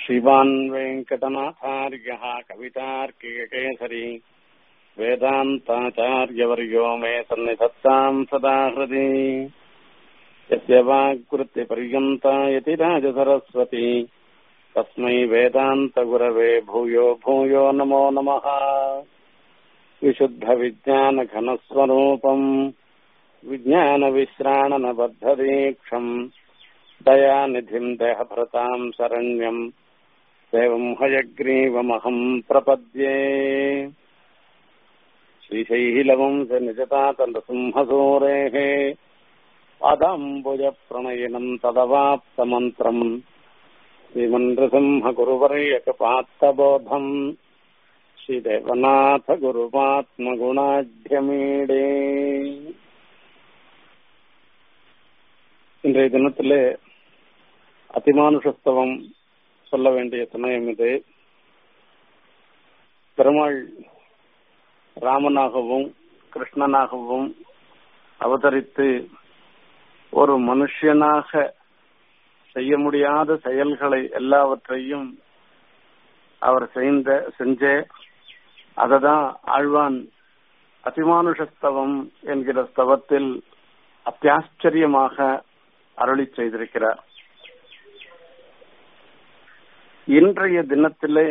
श्रीमान् वेङ्कटनाथार्यः कवितार्किककेसरी वेदान्ताचार्यवर्यो मे सन्निधत्ताम् सदा हृदि यस्य वाक्कृत्यपर्यन्ता यति राजसरस्वती तस्मै वेदान्तगुरवे भूयो भूयो नमो नमः विशुद्धविज्ञानघनस्वरूपम् विज्ञानविश्राणनबद्धदीक्षम् दयानिधिम् देहभृताम् शरण्यम् देवम् हयग्रीवमहम् प्रपद्ये श्रीशैलवंश निजतातलसिंहसूरेः पादाम्बुजप्रणयनम् तदवाप्तमन्त्रम् श्रीमन्द्रसिंहगुरुवर्यकपात्तबोधम् ஸ்ரீதேவநாத குருமாத்மகுணாட்யமீடே இன்றைய தினத்திலே அதிமானுஷஸ்தவம் சொல்ல வேண்டிய சமயம் இது பெருமாள் ராமனாகவும் கிருஷ்ணனாகவும் அவதரித்து ஒரு மனுஷனாக செய்ய முடியாத செயல்களை எல்லாவற்றையும் அவர் செய்த செஞ்சே அததான் ஆழ்வான் அதிமானுஷஸ்தவம் என்கிற ஸ்தவத்தில் அத்தியாச்சரியமாக அருளி செய்திருக்கிறார் இன்றைய தினத்திலே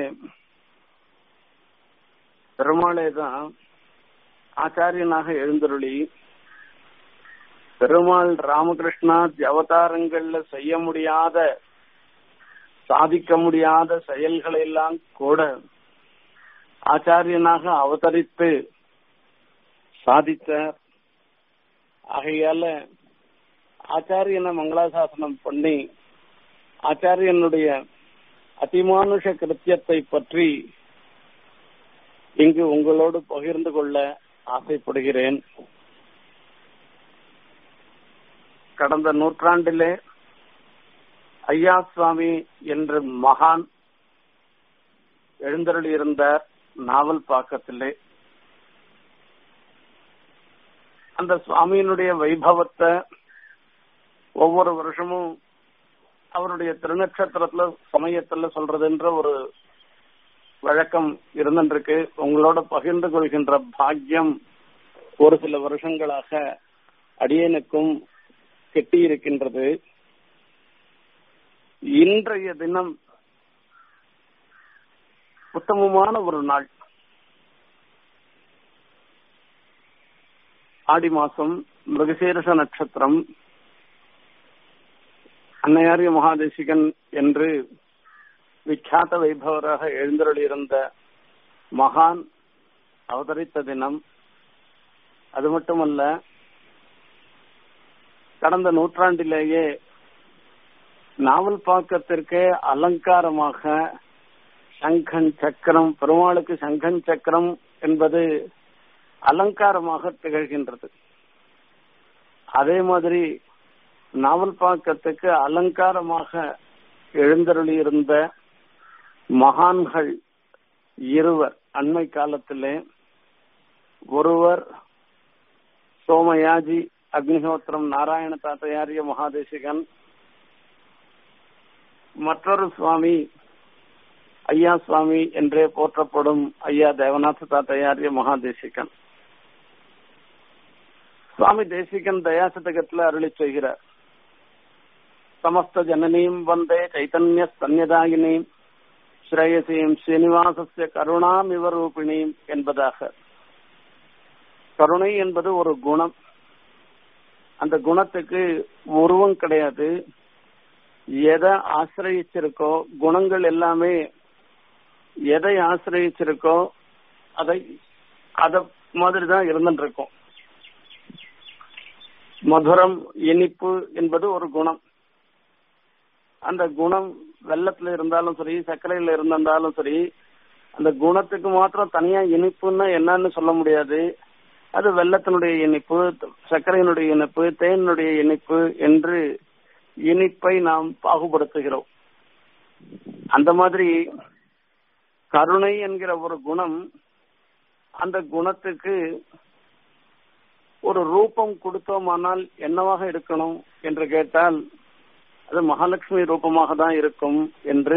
பெருமாளே தான் ஆச்சாரியனாக எழுந்தருளி பெருமாள் ராமகிருஷ்ணா அவதாரங்கள்ல செய்ய முடியாத சாதிக்க முடியாத செயல்களை எல்லாம் கூட ஆச்சாரியனாக அவதரித்து சாதித்தார் ஆகையால ஆச்சாரியனை மங்களாசாசனம் பண்ணி ஆச்சாரியனுடைய அதிமானுஷ கிருத்தியத்தை பற்றி இங்கு உங்களோடு பகிர்ந்து கொள்ள ஆசைப்படுகிறேன் கடந்த நூற்றாண்டிலே ஐயா சுவாமி என்ற மகான் எழுந்தருளி இருந்தார் நாவல் பாக்கத்திலே அந்த சுவாமியினுடைய வைபவத்தை ஒவ்வொரு வருஷமும் அவருடைய திருநட்சத்திரத்துல சமயத்துல சொல்றதுன்ற ஒரு வழக்கம் இருந்துருக்கு உங்களோட பகிர்ந்து கொள்கின்ற பாக்கியம் ஒரு சில வருஷங்களாக அடியனுக்கும் கெட்டியிருக்கின்றது இன்றைய தினம் உத்தமமான ஒரு நாள் ஆடி மாசம் மிருகசீரச நட்சத்திரம் அன்னையாரிய மகாதேசிகன் என்று விख्यात வைபவராக எழுந்தருளியிருந்த மகான் அவதரித்த தினம் அது மட்டுமல்ல கடந்த நூற்றாண்டிலேயே நாவல் பாக்கத்திற்கே அலங்காரமாக சங்கன் சக்கரம் பெருமாளுக்கு சங்கன் சக்கரம் என்பது அலங்காரமாக திகழ்கின்றது அதே மாதிரி நாவல் பாக்கத்துக்கு அலங்காரமாக எழுந்தருளியிருந்த மகான்கள் இருவர் அண்மை காலத்திலே ஒருவர் சோமயாஜி அக்னிஹோத்திரம் நாராயண தாத்தையாரிய மகாதேசிகன் மற்றொரு சுவாமி ஐயா சுவாமி என்றே போற்றப்படும் ஐயா தேவநாத தாத்தையாரிய மகாதேசிகன் சுவாமி தேசிகன் தயாசதகத்தில் அருளி செய்கிறார் சமஸ்த ஜனனீம் வந்தே சைத்தன்ய ஸ்தன்யதாயினீம் ஸ்ரேயசீம் ஸ்ரீனிவாசஸ்ய கருணாம் இவரூபிணீம் என்பதாக கருணை என்பது ஒரு குணம் அந்த குணத்துக்கு உருவம் கிடையாது எதை ஆசிரயிச்சிருக்கோ குணங்கள் எல்லாமே எதை ஆசிரயிச்சிருக்கோ அதை அத மாதிரி தான் இருந்துட்டு இருக்கும் மதுரம் இனிப்பு என்பது ஒரு குணம் அந்த குணம் வெள்ளத்துல இருந்தாலும் சரி சர்க்கரையில இருந்தாலும் சரி அந்த குணத்துக்கு மாத்திரம் தனியா இனிப்புன்னா என்னன்னு சொல்ல முடியாது அது வெள்ளத்தினுடைய இனிப்பு சர்க்கரையினுடைய இனிப்பு தேனுடைய இனிப்பு என்று இனிப்பை நாம் பாகுபடுத்துகிறோம் அந்த மாதிரி கருணை என்கிற ஒரு குணம் அந்த குணத்துக்கு ஒரு ரூபம் கொடுத்தோமானால் என்னவாக இருக்கணும் என்று கேட்டால் அது மகாலட்சுமி ரூபமாக தான் இருக்கும் என்று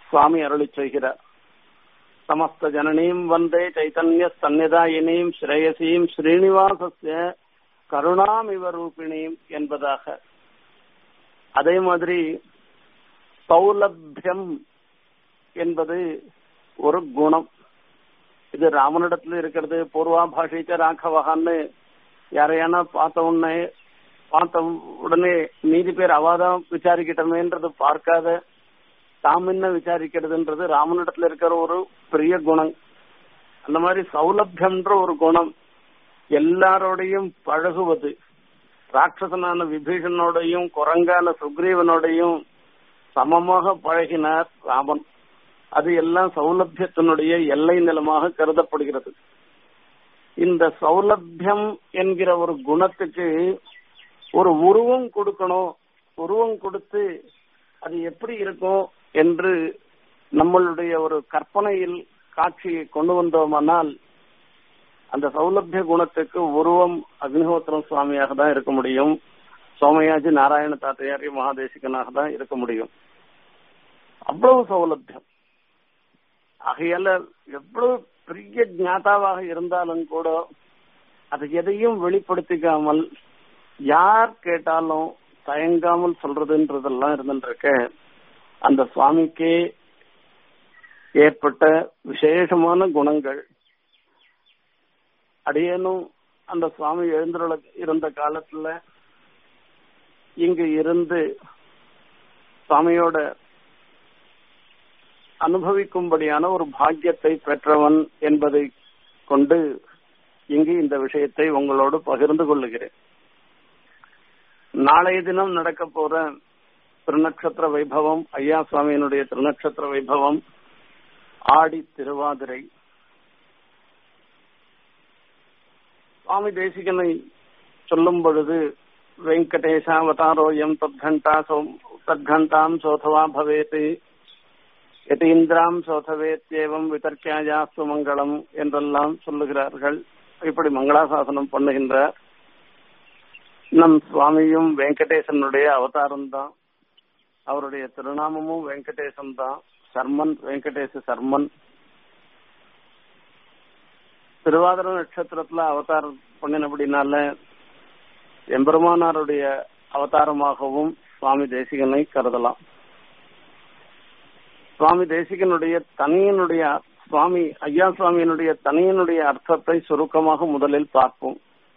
சுவாமி அருளி செய்கிறார் சமஸ்த ஜனனீம் வந்தே சைத்தன்ய சந்நிதாயினீம் ஸ்ரேயசீம் ஸ்ரீனிவாசஸ்ய கருணாமிவ ரூபிணீம் என்பதாக அதே மாதிரி சௌலபியம் என்பது ஒரு குணம் இது ராமனிடத்துல இருக்கிறது பூர்வா பாஷிச்ச ராഘவகான்னு யாரையான பார்த்த உடனே பார்த்த உடனே மீதி பேர் அவாதான் விசாரிக்கிட்டமேன்றது பார்க்காத தாம் என்ன விசாரிக்கிறதுன்றது ராமனிடத்துல இருக்கிற ஒரு பெரிய குணம் அந்த மாதிரி சௌலபியம்ன்ற ஒரு குணம் எல்லாரோடையும் பழகுவது ராட்சசனான விபீஷனோடையும் குரங்கான சுக்ரீவனோடையும் சமமாக பழகினார் ராமன் அது எல்லாம் சௌலபியத்தினுடைய எல்லை நிலமாக கருதப்படுகிறது இந்த சௌலபியம் என்கிற ஒரு குணத்துக்கு ஒரு உருவம் கொடுக்கணும் உருவம் கொடுத்து அது எப்படி இருக்கும் என்று நம்மளுடைய ஒரு கற்பனையில் காட்சியை கொண்டு வந்தோமானால் அந்த சௌலபிய குணத்துக்கு உருவம் அக்னிஹோத்திரம் சுவாமியாக தான் இருக்க முடியும் சோமயாஜி நாராயண தாத்தையாரி மகாதேசிகனாக தான் இருக்க முடியும் அவ்வளவு சௌலபியம் ஆகையால எவ்வளவு பெரிய ஞாதாவாக இருந்தாலும் கூட அது எதையும் வெளிப்படுத்திக்காமல் யார் கேட்டாலும் தயங்காமல் சொல்றதுன்றதெல்லாம் இருந்துருக்க அந்த சுவாமிக்கே ஏற்பட்ட விசேஷமான குணங்கள் அடியேனும் அந்த சுவாமி எழுந்துள்ள இருந்த காலத்துல இங்கு இருந்து சுவாமியோட அனுபவிக்கும்படியான ஒரு பாக்கியத்தை பெற்றவன் என்பதை கொண்டு இங்கு இந்த விஷயத்தை உங்களோடு பகிர்ந்து கொள்ளுகிறேன் நாளைய தினம் நடக்க போற திருநக்ஷத்திர வைபவம் ஐயா சுவாமியினுடைய திருநக்ஷத்திர வைபவம் ஆடி திருவாதிரை சுவாமி தேசிகனை சொல்லும் பொழுது வெங்கடேசாவதாரோயம் தத்கண்டா தத்கண்டாம் சோதவா பவேத் யதீந்திராம் சோதவேத்யேவம் விதர்க்கியாயாஸ்து மங்களம் என்றெல்லாம் சொல்லுகிறார்கள் இப்படி மங்களாசாசனம் பண்ணுகின்றார் நம் சுவாமியும் வெங்கடேசனுடைய அவதாரம் தான் அவருடைய திருநாமமும் வெங்கடேசன் தான் சர்மன் வெங்கடேச சர்மன் திருவாதிர நட்சத்திரத்துல அவதாரம் பண்ணினபடினால எம்பெருமானாருடைய அவதாரமாகவும் சுவாமி தேசிகனை கருதலாம் சுவாமி தேசிகனுடைய தனியனுடைய சுவாமி ஐயா சுவாமியினுடைய தனியனுடைய அர்த்தத்தை சுருக்கமாக முதலில் பார்ப்போம்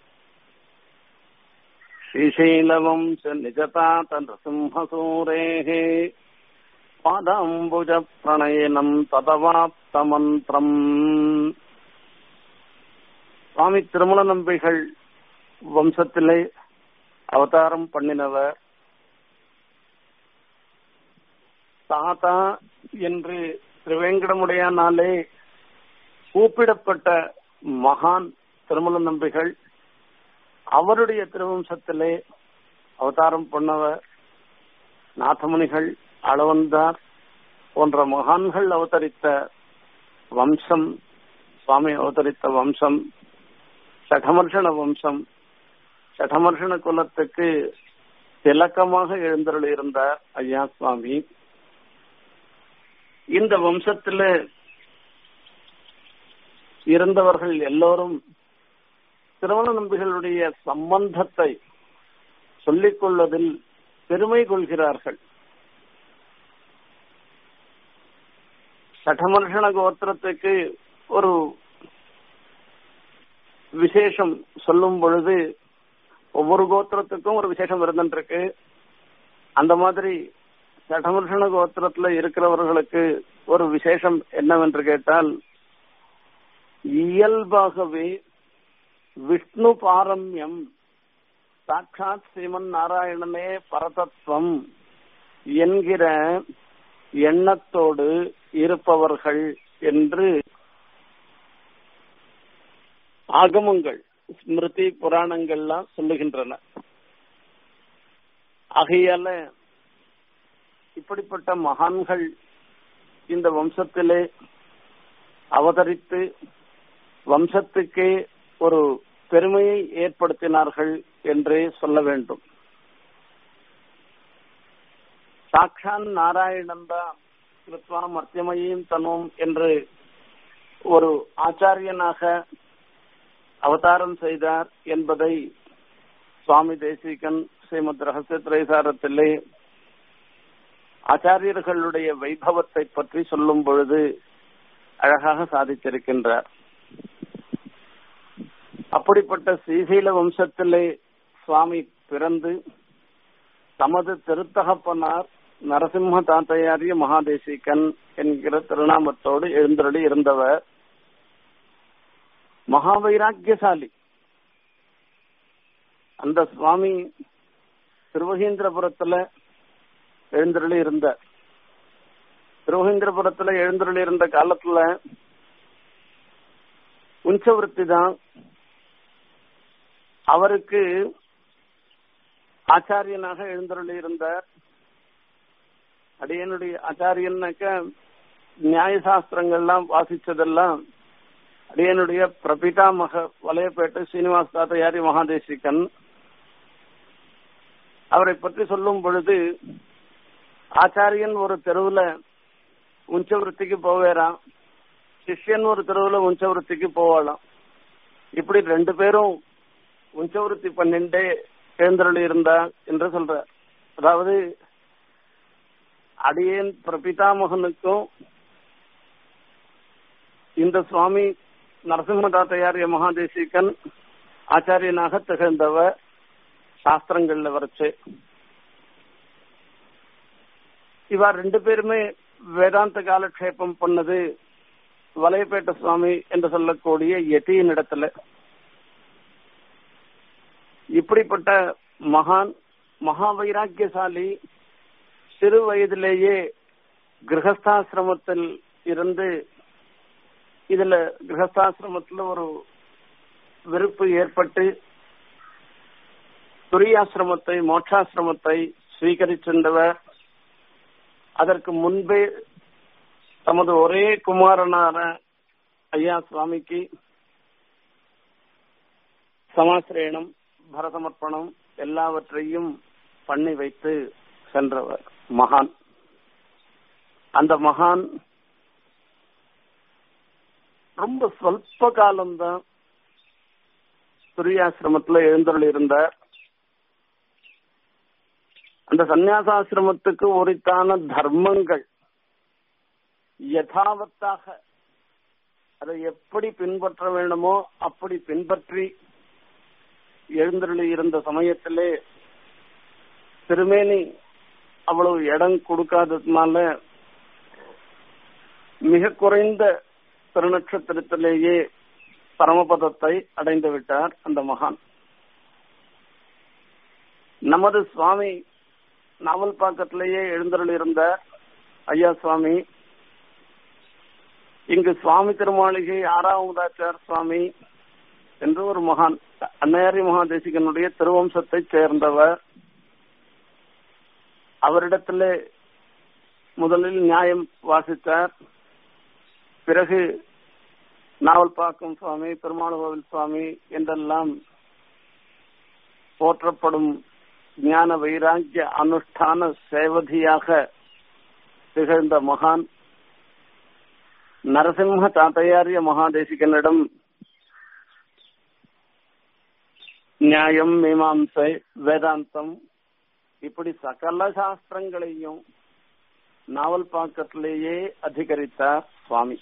ஸ்ரீசைலவம்ச நிஜதாத நரசிம்ஹசூரேः பாதாம்புஜ பிரணயனம் ததவாப்த மந்திரம் சுவாமி திருமல நம்பிகள் வம்சத்திலே அவதாரம் பண்ணினவர் தாத்தா என்று திருவேங்கடமுடையானாலே கூப்பிடப்பட்ட மகான் திருமல நம்பிகள் அவருடைய திருவம்சத்திலே அவதாரம் பண்ணவர் நாதமுனிகள் அளவந்தார் போன்ற மகான்கள் அவதரித்த வம்சம் சுவாமி அவதரித்த வம்சம் சடமர்ஷண வம்சம் சடமர்ஷண குலத்துக்கு திலக்கமாக எழுந்தருள் இருந்தார் ஐயா சுவாமி இந்த வம்சத்துல இருந்தவர்கள் எல்லோரும் திருமண நம்பிகளுடைய சம்பந்தத்தை சொல்லிக் கொள்வதில் பெருமை கொள்கிறார்கள் சடமர்ஷண கோத்திரத்துக்கு ஒரு விசேஷம் சொல்லும் பொழுது ஒவ்வொரு கோத்திரத்துக்கும் ஒரு விசேஷம் இருந்துருக்கு அந்த மாதிரி சடமர்ஷண கோத்திரத்துல இருக்கிறவர்களுக்கு ஒரு விசேஷம் என்னவென்று கேட்டால் இயல்பாகவே விஷ்ணு பாரம்யம் சாட்சாத் ஸ்ரீமன் நாராயணனே பரதத்துவம் என்கிற எண்ணத்தோடு இருப்பவர்கள் என்று ஆகமங்கள் ஸ்மிருதி புராணங்கள்லாம் சொல்லுகின்றன ஆகையால இப்படிப்பட்ட மகான்கள் இந்த வம்சத்திலே அவதரித்து வம்சத்துக்கே ஒரு பெருமையை ஏற்படுத்தினார்கள் என்றே சொல்ல வேண்டும் சாக்ஷான் நாராயணன் தான் கிருத்வா மத்தியமையும் தனும் என்று ஒரு ஆச்சாரியனாக அவதாரம் செய்தார் என்பதை சுவாமி தேசிகன் ஸ்ரீமத் ரகசிய திரைசாரத்திலே ஆச்சாரியர்களுடைய வைபவத்தை பற்றி சொல்லும் பொழுது அழகாக சாதித்திருக்கின்றார் அப்படிப்பட்ட ஸ்ரீசைல வம்சத்திலே சுவாமி பிறந்து தமது திருத்தகப்பனார் நரசிம்ம தாத்தையாரிய மகாதேசிகன் என்கிற திருநாமத்தோடு எழுந்தருளி இருந்தவர் மகாவைராக்கியசாலி அந்த சுவாமி திருவகீந்திரபுரத்துல எழுந்தருளி இருந்தார் திருவகீந்திரபுரத்துல எழுந்தருளி இருந்த காலத்துல உஞ்சவருத்தி தான் அவருக்கு ஆச்சாரியனாக எழுந்தருளி இருந்தார் அடியனுடைய ஆச்சாரியன்னாக்க நியாய சாஸ்திரங்கள்லாம் வாசிச்சதெல்லாம் அடியனுடைய பிரபிதாமக வலையப்பேட்டு சீனிவாஸ் தாத்தையாரி மகாதேசிகன் அவரை பற்றி சொல்லும் பொழுது ஆச்சாரியன் ஒரு தெருவுல உஞ்சவருத்திக்கு போவேராம் சிஷ்யன் ஒரு தெருவுல உஞ்சவருத்திக்கு போவாளாம் இப்படி ரெண்டு பேரும் உஞ்சவருத்தி பண்ணிண்டே எழுந்தருளி இருந்தா என்று சொல்ற அதாவது அடியேன் பிரபிதாமகனுக்கும் இந்த சுவாமி நரசிம்ம தாத்தையாரிய மகாதேசிகன் ஆச்சாரியனாக திகழ்ந்தவர் சாஸ்திரங்கள்ல வரைச்சு இவா ரெண்டு பேருமே வேதாந்த காலக்ஷேபம் பண்ணது வலையப்பேட்ட சுவாமி என்று சொல்லக்கூடிய யதியின் இடத்துல இப்படிப்பட்ட மகான் மகா வைராக்கியசாலி சிறு வயதிலேயே கிரகஸ்தாசிரமத்தில் இருந்து இதுல கிரகஸ்தாசிரமத்துல ஒரு வெறுப்பு ஏற்பட்டு துரியாசிரமத்தை மோட்சாசிரமத்தை ஸ்வீகரிச்சிருந்தவர் அதற்கு முன்பே தமது ஒரே குமாரனான ஐயா சுவாமிக்கு சமாசிரயணம் பரதமர்ப்பணம் எல்லாவற்றையும் பண்ணி வைத்து சென்றவர் மகான் அந்த மகான் ரொம்ப சொல்ப காலம்தான் துரியாசிரமத்துல எழுந்தருள் இருந்தார் அந்த சந்நியாசாசிரமத்துக்கு உரித்தான தர்மங்கள் யதாவத்தாக அதை எப்படி பின்பற்ற வேண்டுமோ அப்படி பின்பற்றி எழுந்தருளி இருந்த சமயத்திலே திருமேனி அவ்வளவு இடம் கொடுக்காததுனால மிக குறைந்த திருநட்சத்திரத்திலேயே பரமபதத்தை அடைந்து விட்டார் அந்த மகான் நமது சுவாமி நாவல் பாக்கத்திலேயே எழுந்தருள் இருந்த ஐயா சுவாமி இங்கு சுவாமி திருமாளிகை ஆறாவதாச்சார் சுவாமி என்று ஒரு மகான் அன்னையாரி மகாதேசிகனுடைய திருவம்சத்தை சேர்ந்தவர் அவரிடத்துல முதலில் நியாயம் வாசித்தார் பிறகு நாவல் பாக்கம் சுவாமி பெருமாள் கோவில் சுவாமி என்றெல்லாம் போற்றப்படும் ஞான வைராக்கிய அனுஷ்டான சேவதியாக திகழ்ந்த மகான் நரசிம்ம தாத்தையாரிய மகாதேசிகனிடம் நியாயம் மீமாம்சை வேதாந்தம் இப்படி சகல சாஸ்திரங்களையும் நாவல் பாக்கத்திலேயே அதிகரித்தார் சுவாமி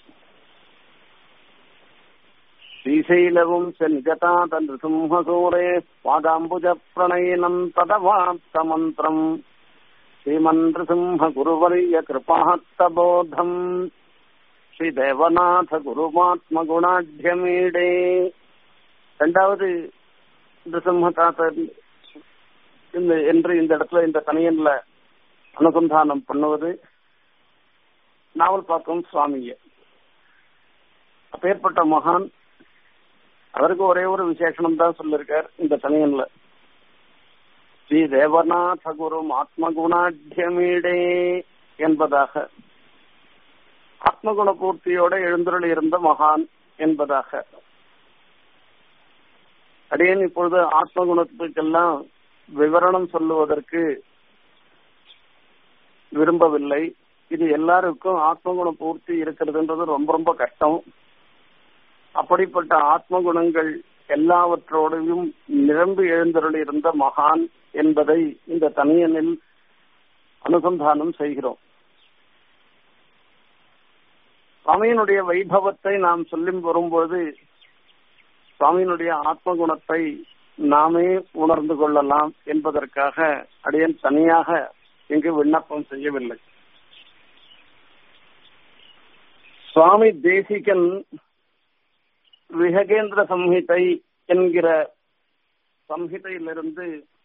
ஸ்ரீசைலவும் சென்கதாத நிருசிம்ஹசூரே பாதாம்புஜ பிரணயினம் ததவாப்த மந்திரம் ஸ்ரீமன் நிருசிம்ஹ குருவரிய கிருபாத்தபோதம் ஸ்ரீ தேவநாத குருமாத்ம குணாட்யமீடே இரண்டாவது நிருசிம்ஹதாத்த இந்த என்று இந்த இடத்துல இந்த தனியன்ல அனுசந்தானம் பண்ணுவது நாவல் பாக்கம் சுவாமிய அப்பேற்பட்ட மகான் அவருக்கு ஒரே ஒரு விசேஷனம் தான் சொல்லிருக்கார் இந்த தனியன்ல ஸ்ரீ தேவநாத குரு ஆத்மகுணாட்யமீடே என்பதாக ஆத்மகுண பூர்த்தியோட எழுந்துருள் இருந்த மகான் என்பதாக அடியேன் இப்பொழுது ஆத்மகுணத்துக்கெல்லாம் விவரணம் சொல்லுவதற்கு விரும்பவில்லை இது எல்லாருக்கும் ஆத்மகுண பூர்த்தி இருக்கிறதுன்றது ரொம்ப ரொம்ப கஷ்டம் அப்படிப்பட்ட ஆத்ம குணங்கள் எல்லாவற்றோடையும் நிரம்பி எழுந்தருள் இருந்த மகான் என்பதை இந்த தனியனில் அனுசந்தானம் செய்கிறோம் சுவாமியினுடைய வைபவத்தை நாம் சொல்லி வரும்போது சுவாமியினுடைய ஆத்ம குணத்தை நாமே உணர்ந்து கொள்ளலாம் என்பதற்காக அடியன் தனியாக இங்கு விண்ணப்பம் செய்யவில்லை சுவாமி தேசிகன் விஹகேந்திர சம்ஹிதை என்கிற சம்ஹிதையிலிருந்து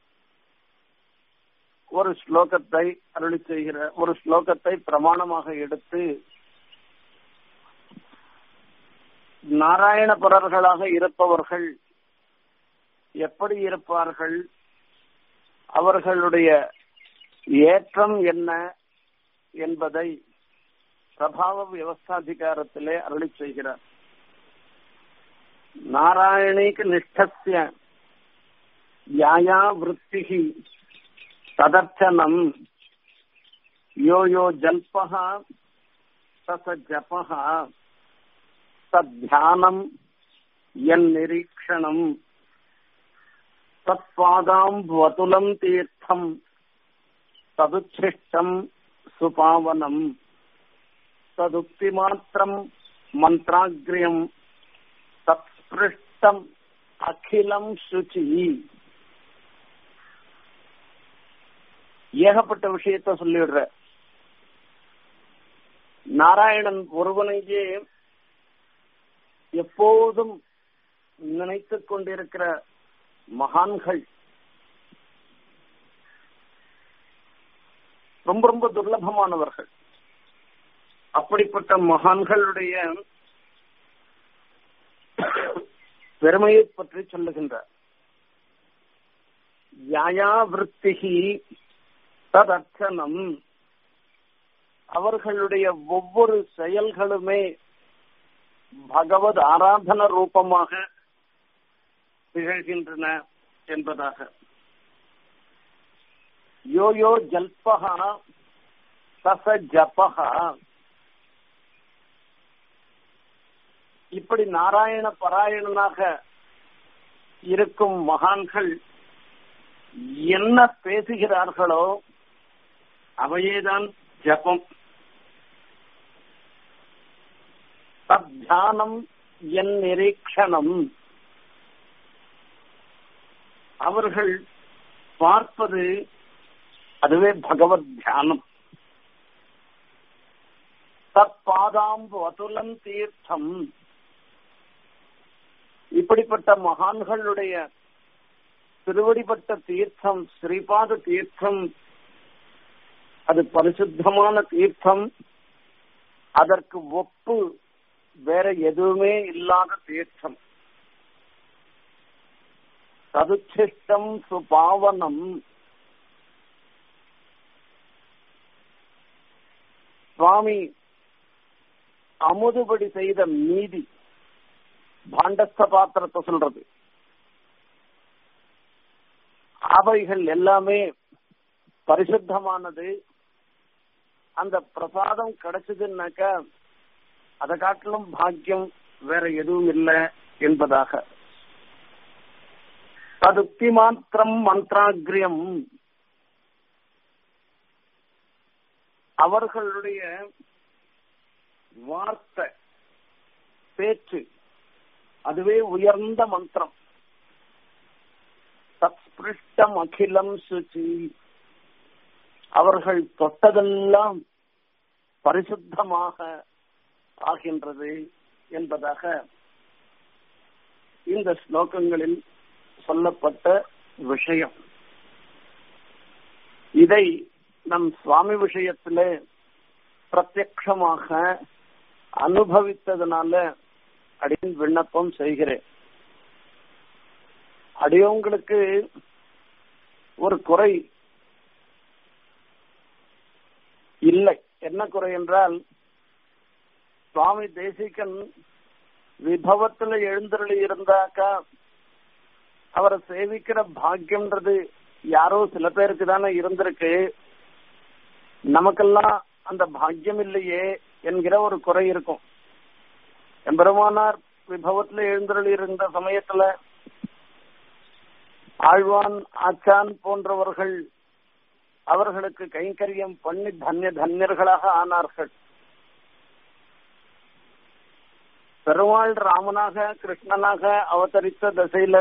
ஒரு ஸ்லோகத்தை அருளி செய்கிற ஒரு ஸ்லோகத்தை பிரமாணமாக எடுத்து நாராயணபுரர்களாக இருப்பவர்கள் எப்படி இருப்பார்கள் அவர்களுடைய ஏற்றம் என்ன என்பதை பிரபாவ வியவஸ்தாதிகாரத்திலே அருளி செய்கிறார் நாராயணீக நிஷ்டஸ்ய யாயா விற்த்திகி ததர்ச்சனம் யோ யோ ஜல்பः சச ஜபः தத்தியானம் என் நிரீக்ஷணம் தத்பாதாம் வதுலம் தீர்த்தம் ததுச்சிஷ்டம் சுபாவனம் ததுக்திமாத்திரம் மந்த்ராகிரியம் தத்ஸ்பிருஷ்டம் அகிலம் சுச்சி ஏகப்பட்ட விஷயத்த சொல்லிடுற நாராயணன் ஒருவனையே எப்போதும் நினைத்துக் கொண்டிருக்கிற மகான்கள் ரொம்ப ரொம்ப துர்லபமானவர்கள் அப்படிப்பட்ட மகான்களுடைய பெருமையை பற்றி சொல்லுகின்றார் யாயா விற்த்திகி ததர்ச்சனம் அவர்களுடைய ஒவ்வொரு செயல்களுமே பகவத் ஆராதன ரூபமாக திகழ்கின்றன என்பதாக யோ யோ ஜல்பகா சச ஜபகா இப்படி நாராயண பராயணனாக இருக்கும் மகான்கள் என்ன பேசுகிறார்களோ அவையேதான் ஜபம் தத்தியானம் என் நிரீக்ஷணம் அவர்கள் பார்ப்பது அதுவே பகவத் தியானம் தற்பாதாம்பு அதுலம் தீர்த்தம் இப்படிப்பட்ட மகான்களுடைய திருவடிப்பட்ட தீர்த்தம் ஸ்ரீபாத தீர்த்தம் அது பரிசுத்தமான தீர்த்தம் அதற்கு ஒப்பு வேற எதுவுமே இல்லாத தீர்த்தம் சதுச்சிஷ்டம் சுபாவனம் சுவாமி அமுதுபடி செய்த மீதி பாண்டஸ்த பாத்திரத்தை சொல்றது அவைகள் எல்லாமே பரிசுத்தமானது அந்த பிரசாதம் கிடைச்சதுன்னாக்கா அதை காட்டிலும் பாக்கியம் வேற எதுவும் இல்லை என்பதாக ததுக்தி மாத்திரம் மந்த்ராகிரியம் அவர்களுடைய வார்த்தை பேச்சு அதுவே உயர்ந்த மந்திரம் தத்ஸ்பிருஷ்டம் அகிலம் சுச்சி அவர்கள் தொட்டதெல்லாம் பரிசுத்தமாக ஆகின்றது என்பதாக இந்த ஸ்லோகங்களில் சொல்லப்பட்ட விஷயம் இதை நம் சுவாமி விஷயத்திலே பிரத்யக்ஷமாக அனுபவித்ததுனால அடியின் விண்ணப்பம் செய்கிறேன் அடியவங்களுக்கு ஒரு குறை இல்லை என்ன குறை என்றால் சுவாமி தேசிகன் விபவத்துல எழுந்தருளி இருந்தாக்கா அவரை சேவிக்கிற பாக்கியம்ன்றது யாரோ சில பேருக்கு தானே இருந்திருக்கு நமக்கெல்லாம் அந்த பாக்கியம் இல்லையே என்கிற ஒரு குறை இருக்கும் எம்பெருமானார் விபவத்துல எழுந்தருளி இருந்த சமயத்துல ஆழ்வான் ஆச்சான் போன்றவர்கள் அவர்களுக்கு கைங்கரியம் பண்ணி தன்ய தன்யர்களாக ஆனார்கள் பெருமாள் ராமனாக கிருஷ்ணனாக அவதரித்த திசையில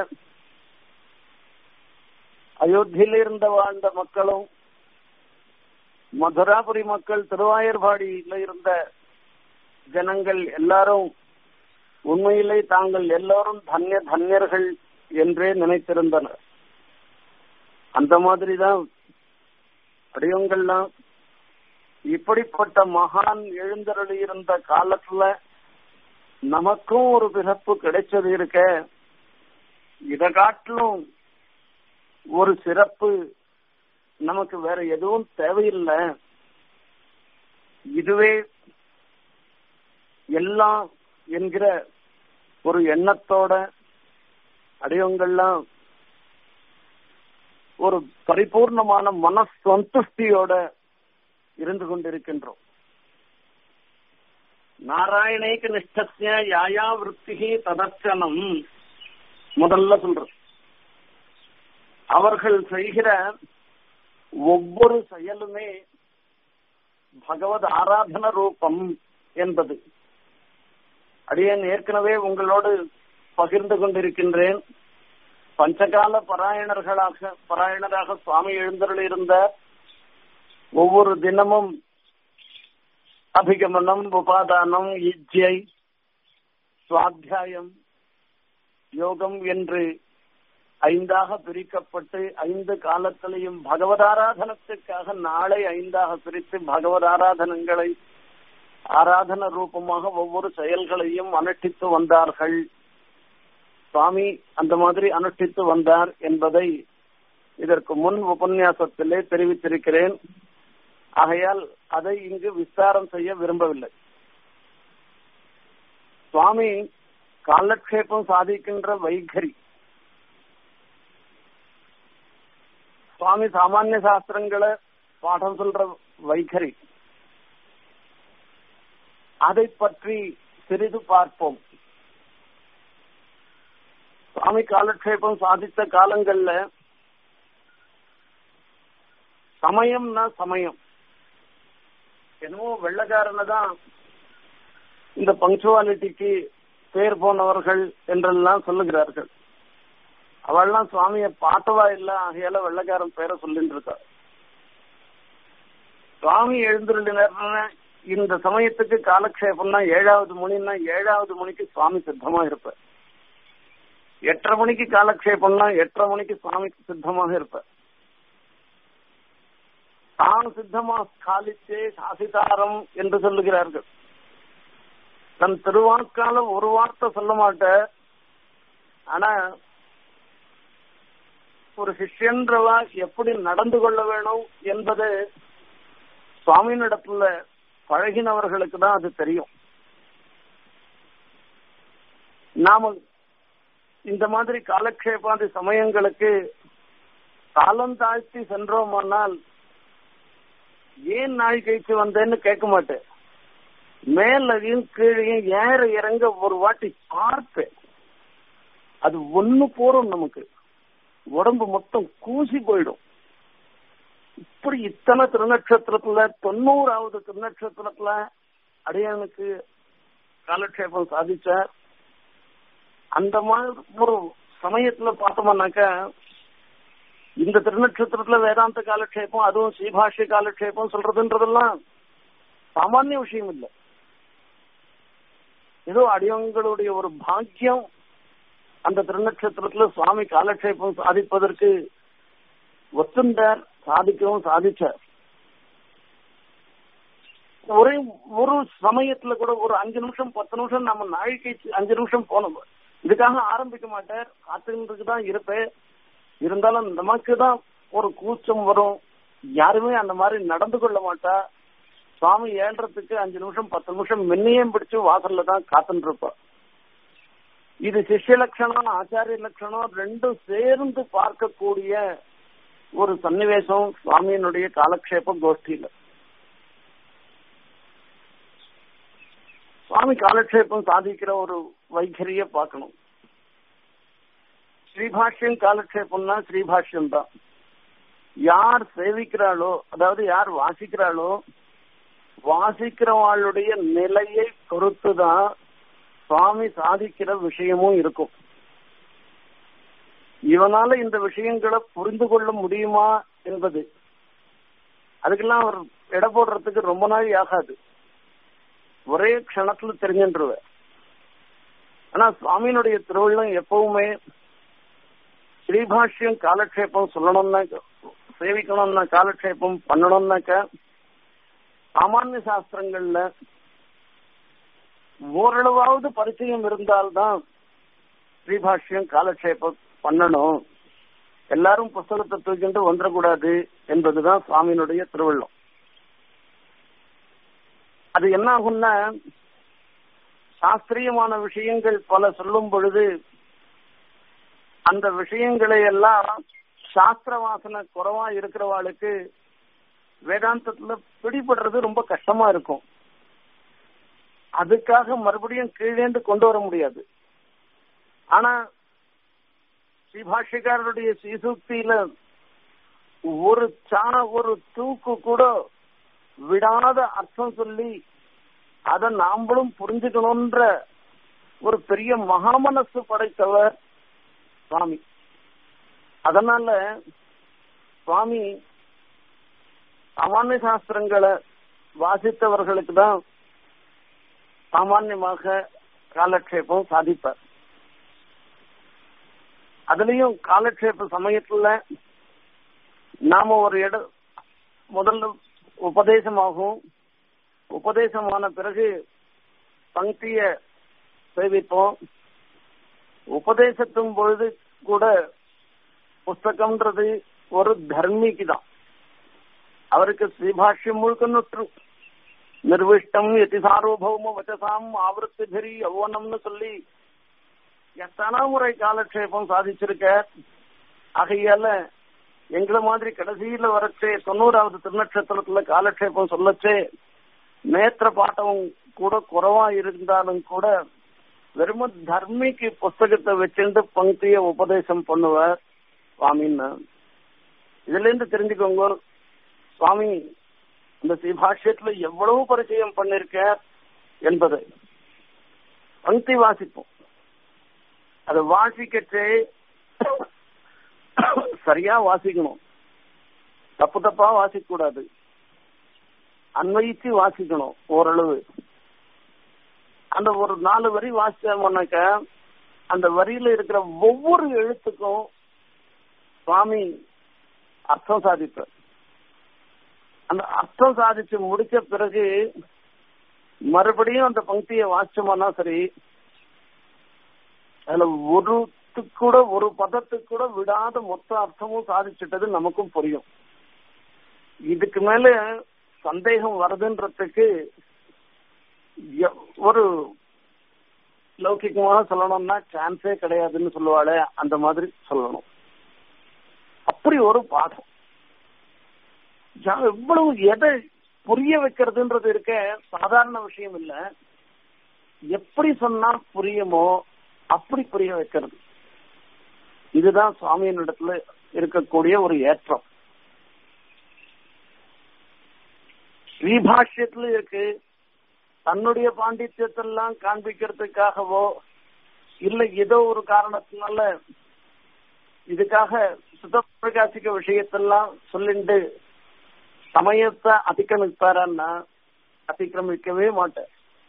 அயோத்தியில இருந்த வாழ்ந்த மக்களும் மதுராபுரி மக்கள் திருவாயர்பாடியில இருந்த ஜனங்கள் எல்லாரும் உண்மையிலே தாங்கள் எல்லோரும் தன்ய தன்யர்கள் என்றே நினைத்திருந்தனர் அந்த மாதிரிதான் அடியவங்கள்லாம் இப்படிப்பட்ட மகான் எழுந்தருளி இருந்த காலத்துல நமக்கும் ஒரு பிறப்பு கிடைச்சது இருக்க இதை காட்டிலும் ஒரு சிறப்பு நமக்கு வேற எதுவும் தேவையில்லை இதுவே எல்லாம் என்கிற ஒரு எண்ணத்தோட அடியவங்கள்லாம் ஒரு பரிபூர்ணமான மனசந்துஷ்டியோட இருந்து கொண்டிருக்கின்றோம் நாராயணேக்கு நிஷ்டசிய யாயா விற்பிகி ததர்ச்சனம் முதல்ல சொல்றது அவர்கள் செய்கிற ஒவ்வொரு செயலுமே பகவத் ஆராதன ரூபம் என்பது அடியேன் ஏற்கனவே உங்களோடு பகிர்ந்து கொண்டிருக்கின்றேன் பஞ்சகால பராயணர்களாக பராயணராக சுவாமி எழுந்தருள் இருந்த ஒவ்வொரு தினமும் அபிகமனம் உபாதானம் இஜ்யை சுவாத்தியாயம் யோகம் என்று ஐந்தாக பிரிக்கப்பட்டு ஐந்து காலத்திலையும் பகவதாராதனத்துக்காக நாளை ஐந்தாக பிரித்து பகவதாராதனங்களை ஆராதன ரூபமாக ஒவ்வொரு செயல்களையும் அனுஷ்டித்து வந்தார்கள் சுவாமி அந்த மாதிரி அனுஷ்டித்து வந்தார் என்பதை இதற்கு முன் உபன்யாசத்திலே தெரிவித்திருக்கிறேன் ஆகையால் அதை இங்கு விஸ்தாரம் செய்ய விரும்பவில்லை சுவாமி காலக்ஷேபம் சாதிக்கின்ற வைகரி சுவாமி சாமானிய சாஸ்திரங்களை பாடம் சொல்ற வைகரி அதை பற்றி சிறிது பார்ப்போம் சுவாமி காலக்ஷேபம் சாதித்த காலங்கள்ல சமயம்னா சமயம் என்னமோ வெள்ளக்காரனை தான் இந்த பங்க்சுவாலிட்டிக்கு பேர் போனவர்கள் என்றெல்லாம் சொல்லுகிறார்கள் அவள்லாம் சுவாமிய பார்த்தவா இல்ல ஆகையால வெள்ளக்காரன் பேரை சொல்லிட்டு இருக்கா சுவாமி எழுந்துருளினர் இந்த சமயத்துக்கு காலக்ஷேபம்னா ஏழாவது மணின்னா ஏழாவது மணிக்கு சுவாமி சித்தமா இருப்பார் எட்டரை மணிக்கு காலக்ஷேபம்னா எட்டரை மணிக்கு சுவாமிக்கு சித்தமாக இருப்பார் தான் சித்தமா காலிச்சே சாசிதாரம் என்று சொல்லுகிறார்கள் தன் திருவாக்கால ஒரு வார்த்தை சொல்ல மாட்ட ஆனா ஒரு சிஷ்யன்றவா எப்படி நடந்து கொள்ள வேணும் என்பது சுவாமியினிடத்துல பழகினவர்களுக்கு தான் அது தெரியும் நாம இந்த மாதிரி காலக்ஷேபாதி சமயங்களுக்கு காலம் தாழ்த்தி சென்றோமானால் ஏன் நாள் கழிச்சு வந்தேன்னு கேட்க மாட்டேன் மேலையும் கீழையும் ஏற இறங்க ஒரு வாட்டி பார்ப்பேன் அது ஒண்ணு போறோம் நமக்கு உடம்பு மொத்தம் கூசி போயிடும் இப்படி இத்தனை திருநட்சத்திரத்துல தொண்ணூறாவது திருநட்சத்திரத்துல அடியானுக்கு காலக்ஷேபம் சாதிச்சார் அந்த மாதிரி ஒரு சமயத்துல பார்த்தோம்னாக்கா இந்த திருநட்சத்திரத்துல வேதாந்த காலக்ஷேபம் அதுவும் ஸ்ரீபாஷ்ய காலக்ஷேபம் சொல்றதுன்றதெல்லாம் சாமானிய விஷயம் இல்லை ஏதோ அடியவங்களுடைய ஒரு பாக்கியம் அந்த திருநட்சத்திரத்துல சுவாமி காலக்ஷேபம் சாதிப்பதற்கு ஒத்துண்டார் சாதிக்கவும் சாதிச்சார் ஒரே ஒரு சமயத்துல கூட ஒரு அஞ்சு நிமிஷம் பத்து நிமிஷம் நம்ம நாளைக்கு அஞ்சு நிமிஷம் போனோம் இதுக்காக ஆரம்பிக்க மாட்டார் காத்துக்கிட்டு தான் இருப்பேன் இருந்தாலும் நமக்கு தான் ஒரு கூச்சம் வரும் யாருமே அந்த மாதிரி நடந்து கொள்ள மாட்டா சுவாமி ஏன்றதுக்கு அஞ்சு நிமிஷம் பத்து நிமிஷம் மின்னையும் பிடிச்சு வாசல்ல தான் காத்துட்டு இருப்பா இது சிஷ்ய லட்சணம் ஆச்சாரிய லட்சணம் ரெண்டும் சேர்ந்து பார்க்கக்கூடிய ஒரு சன்னிவேசம் சுவாமியினுடைய காலக்ஷேப கோஷ்டியில சுவாமி காலக்ஷேபம் சாதிக்கிற ஒரு வைகரிய பார்க்கணும் ஸ்ரீபாஷ்யம் காலக்ஷேபம்னா ஸ்ரீபாஷ்யம் தான் யார் சேவிக்கிறாளோ அதாவது யார் வாசிக்கிறாளோ வாசிக்கிறவாளுடைய நிலையை பொறுத்துதான் சுவாமி சாதிக்கிற விஷயமும் இருக்கும் இவனால இந்த விஷயங்களை புரிந்து கொள்ள முடியுமா என்பது அதுக்கெல்லாம் அவர் எடை போடுறதுக்கு ரொம்ப நாள் ஆகாது ஒரே க்ஷணத்துல தெரிஞ்சின்றுவ ஆனா சுவாமியினுடைய திருவிழம் எப்பவுமே ஸ்ரீபாஷ்யம் காலக்ஷேபம் சொல்லணும்னா சேவிக்கணும்னா காலக்ஷேபம் பண்ணணும்னாக்க சாமானிய சாஸ்திரங்கள்ல ஓரளவாவது பரிச்சயம் இருந்தால்தான் ஸ்ரீபாஷ்யம் காலக்ஷேபம் பண்ணணும் எல்லாரும் புஸ்தகத்தை தூக்கிட்டு வந்துடக்கூடாது என்பதுதான் சுவாமியினுடைய திருவள்ளம் அது என்ன ஆகும்னா சாஸ்திரியமான விஷயங்கள் பல சொல்லும் பொழுது அந்த விஷயங்களை எல்லாம் சாஸ்திர வாசனை குறைவா இருக்கிறவாளுக்கு வேதாந்தத்துல பிடிபடுறது ரொம்ப கஷ்டமா இருக்கும் அதுக்காக மறுபடியும் கீழேந்து கொண்டு வர முடியாது ஆனா ஸ்ரீபாஷ்யக்காரருடைய ஸ்ரீசூக்தியில ஒரு சா ஒரு தூக்கு கூட விடாத அர்த்தம் சொல்லி அதை நாம்பளும் புரிஞ்சுக்கணும்ன்ற ஒரு பெரிய மகாமனசு படைத்தவர் சுவாமி அதனால சுவாமி சாமானிய சாஸ்திரங்களை வாசித்தவர்களுக்கு தான் சாமான்யமாக காலக்ஷேபம் சாதிப்பார் அதுலயும் காலக்ஷேப சமயத்துல நாம ஒரு இடம் முதல்ல உபதேசமாகும் உபதேசமான பிறகு பங்கிய சேவிப்போம் உபதேசத்தும் பொழுது கூட புஸ்தகம்ன்றது ஒரு தர்மிக்கு தான் அவருக்கு ஸ்ரீபாஷ்யம் முழுக்க நுற்று நிர்விஷ்டம் எதி சார்வபௌம வச்சசாம் ஆவருத்திபரி யௌவனம்னு சொல்லி எத்தனை முறை காலக்ஷேபம் சாதிச்சிருக்க ஆகையால எங்களை மாதிரி கடைசியில வரச்சே தொண்ணூறாவது திருநட்சத்திரத்துல காலக்ஷேபம் சொல்லச்சே நேத்திர பாட்டம் கூட குறைவா இருந்தாலும் கூட வெறும் தர்மிக்கு புஸ்தகத்தை வச்சுட்டு பங்கிய உபதேசம் பண்ணுவார் சுவாமின்னு இதுல இருந்து தெரிஞ்சுக்கோங்க சுவாமி இந்த ஸ்ரீபாஷ்யத்துல எவ்வளவு பரிச்சயம் பண்ணிருக்க என்பது பங்கி வாசிப்போம் அதை வாசிக்கச்சே சரியா வாசிக்கணும் தப்பு தப்பா வாசிக்க கூடாது அன்வயிச்சு வாசிக்கணும் ஓரளவு அந்த ஒரு நாலு வரி வாசிச்சோம்னாக்க அந்த வரியில இருக்கிற ஒவ்வொரு எழுத்துக்கும் சுவாமி அர்த்தம் சாதிப்பார் அந்த அர்த்தம் சாதிச்சு முடிச்ச பிறகு மறுபடியும் அந்த பங்கியை வாசிச்சோம்னா சரி அதுல ஒரு கூட ஒரு பதத்துக்கு கூட விடாத மொத்த அர்த்தமும் சாதிச்சிட்டது நமக்கும் புரியும் இதுக்கு மேல சந்தேகம் வருதுன்றதுக்கு ஒரு லௌகிகமாக சொல்லணும்னா சான்ஸே கிடையாதுன்னு சொல்லுவாளே அந்த மாதிரி சொல்லணும் அப்படி ஒரு பாடம் எவ்வளவு எதை புரிய வைக்கிறதுன்றது இருக்க சாதாரண விஷயம் இல்ல எப்படி சொன்னா புரியுமோ அப்படி புரிய வைக்கிறது இதுதான் சுவாமியின் இடத்துல இருக்கக்கூடிய ஒரு ஏற்றம் ஸ்ரீபாஷ்யத்துல இருக்கு தன்னுடைய பாண்டித்யத்தெல்லாம் காண்பிக்கிறதுக்காகவோ இல்ல ஏதோ ஒரு காரணத்தினால இதுக்காக சுத்த பிரகாசிக்க விஷயத்தெல்லாம் சொல்லிட்டு சமயத்தை அதிகமிப்பாரான்னா அதிக்கிரமிக்கவே மாட்டேன்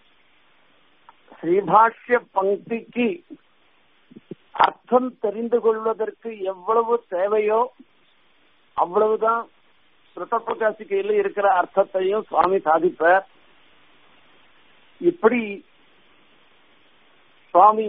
ஸ்ரீபாஷ்ய பங்கிக்கு அர்த்தம் தெரிந்து கொள்வதற்கு எவ்வளவு தேவையோ அவ்வளவுதான் சுத்த பிரகாசிக்கையில இருக்கிற அர்த்தத்தையும் சுவாமி சாதிப்பார் இப்படி சுவாமி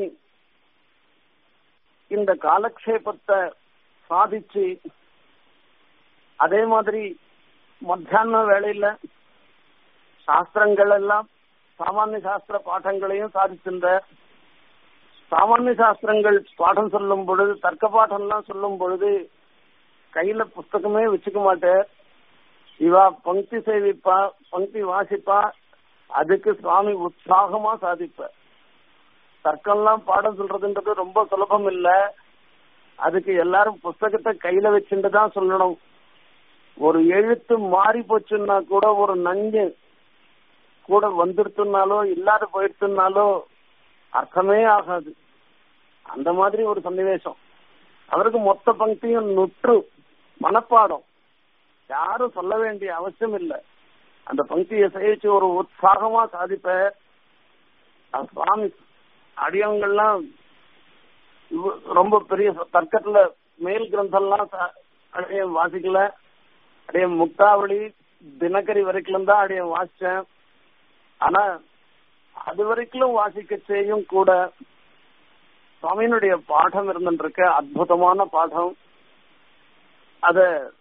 இந்த காலக்ஷேபத்தை சாதிச்சு அதே மாதிரி மத்தியான வேளையில சாஸ்திரங்கள் எல்லாம் சாமானிய சாஸ்திர பாடங்களையும் சாதிச்சிருந்த சாமானிய சாஸ்திரங்கள் பாடம் சொல்லும் பொழுது தர்க்க பாடம் எல்லாம் சொல்லும் பொழுது கையில புஸ்தகமே வச்சுக்க மாட்டேன் இவா பங்கி சேவிப்பா பங்கி வாசிப்பா அதுக்கு சுவாமி உற்சாகமா சாதிப்பார் தர்க்கம்லாம் பாடம் சொல்றதுன்றது ரொம்ப சுலபம் இல்ல அதுக்கு எல்லாரும் புஸ்தகத்தை கையில வச்சுட்டு தான் சொல்லணும் ஒரு எழுத்து மாறி போச்சுன்னா கூட ஒரு நஞ்சு கூட வந்துடுத்துனாலோ இல்லாத போயிடுத்துனாலோ அர்த்தமே ஆகாது அந்த மாதிரி ஒரு சன்னிவேசம் அவருக்கு மொத்த பங்கியும் நுற்று மனப்பாடம் யாரும் சொல்ல வேண்டிய அவசியம் இல்லை அந்த பங்கியை சேவிச்சு ஒரு உற்சாகமா சாதிப்ப அது சுவாமி அடியவங்கள்லாம் இவ- ரொம்ப பெரிய தர்க்கத்துல மேல் கிரந்தம்லாம் ச- அடியன் வாசிக்கல அடியன் முக்தாவளி தினகரி வரைக்கும் தான் அடியன் வாசிச்சேன் ஆனா அது வரைக்கும் வாசிக்க செய்யும் கூட சுவாமியினுடைய பாடம் இருந்துருக்க அற்புதமான பாடம் அத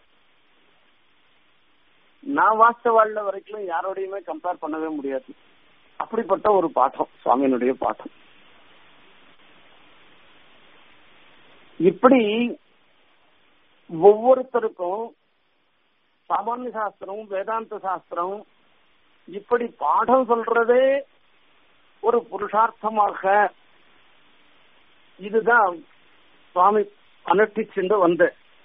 நான் வாசிச்ச வாழ்ல வரைக்கும் யாரோடையுமே கம்பேர் பண்ணவே முடியாது அப்படிப்பட்ட ஒரு பாடம் சுவாமியினுடைய பாடம் இப்படி ஒவ்வொருத்தருக்கும் சாமானிய சாஸ்திரம் வேதாந்த சாஸ்திரம் இப்படி பாடம் சொல்றதே ஒரு புருஷார்த்தமாக இதுதான் சுவாமி அனுஷ்டிச்சுண்டு வந்த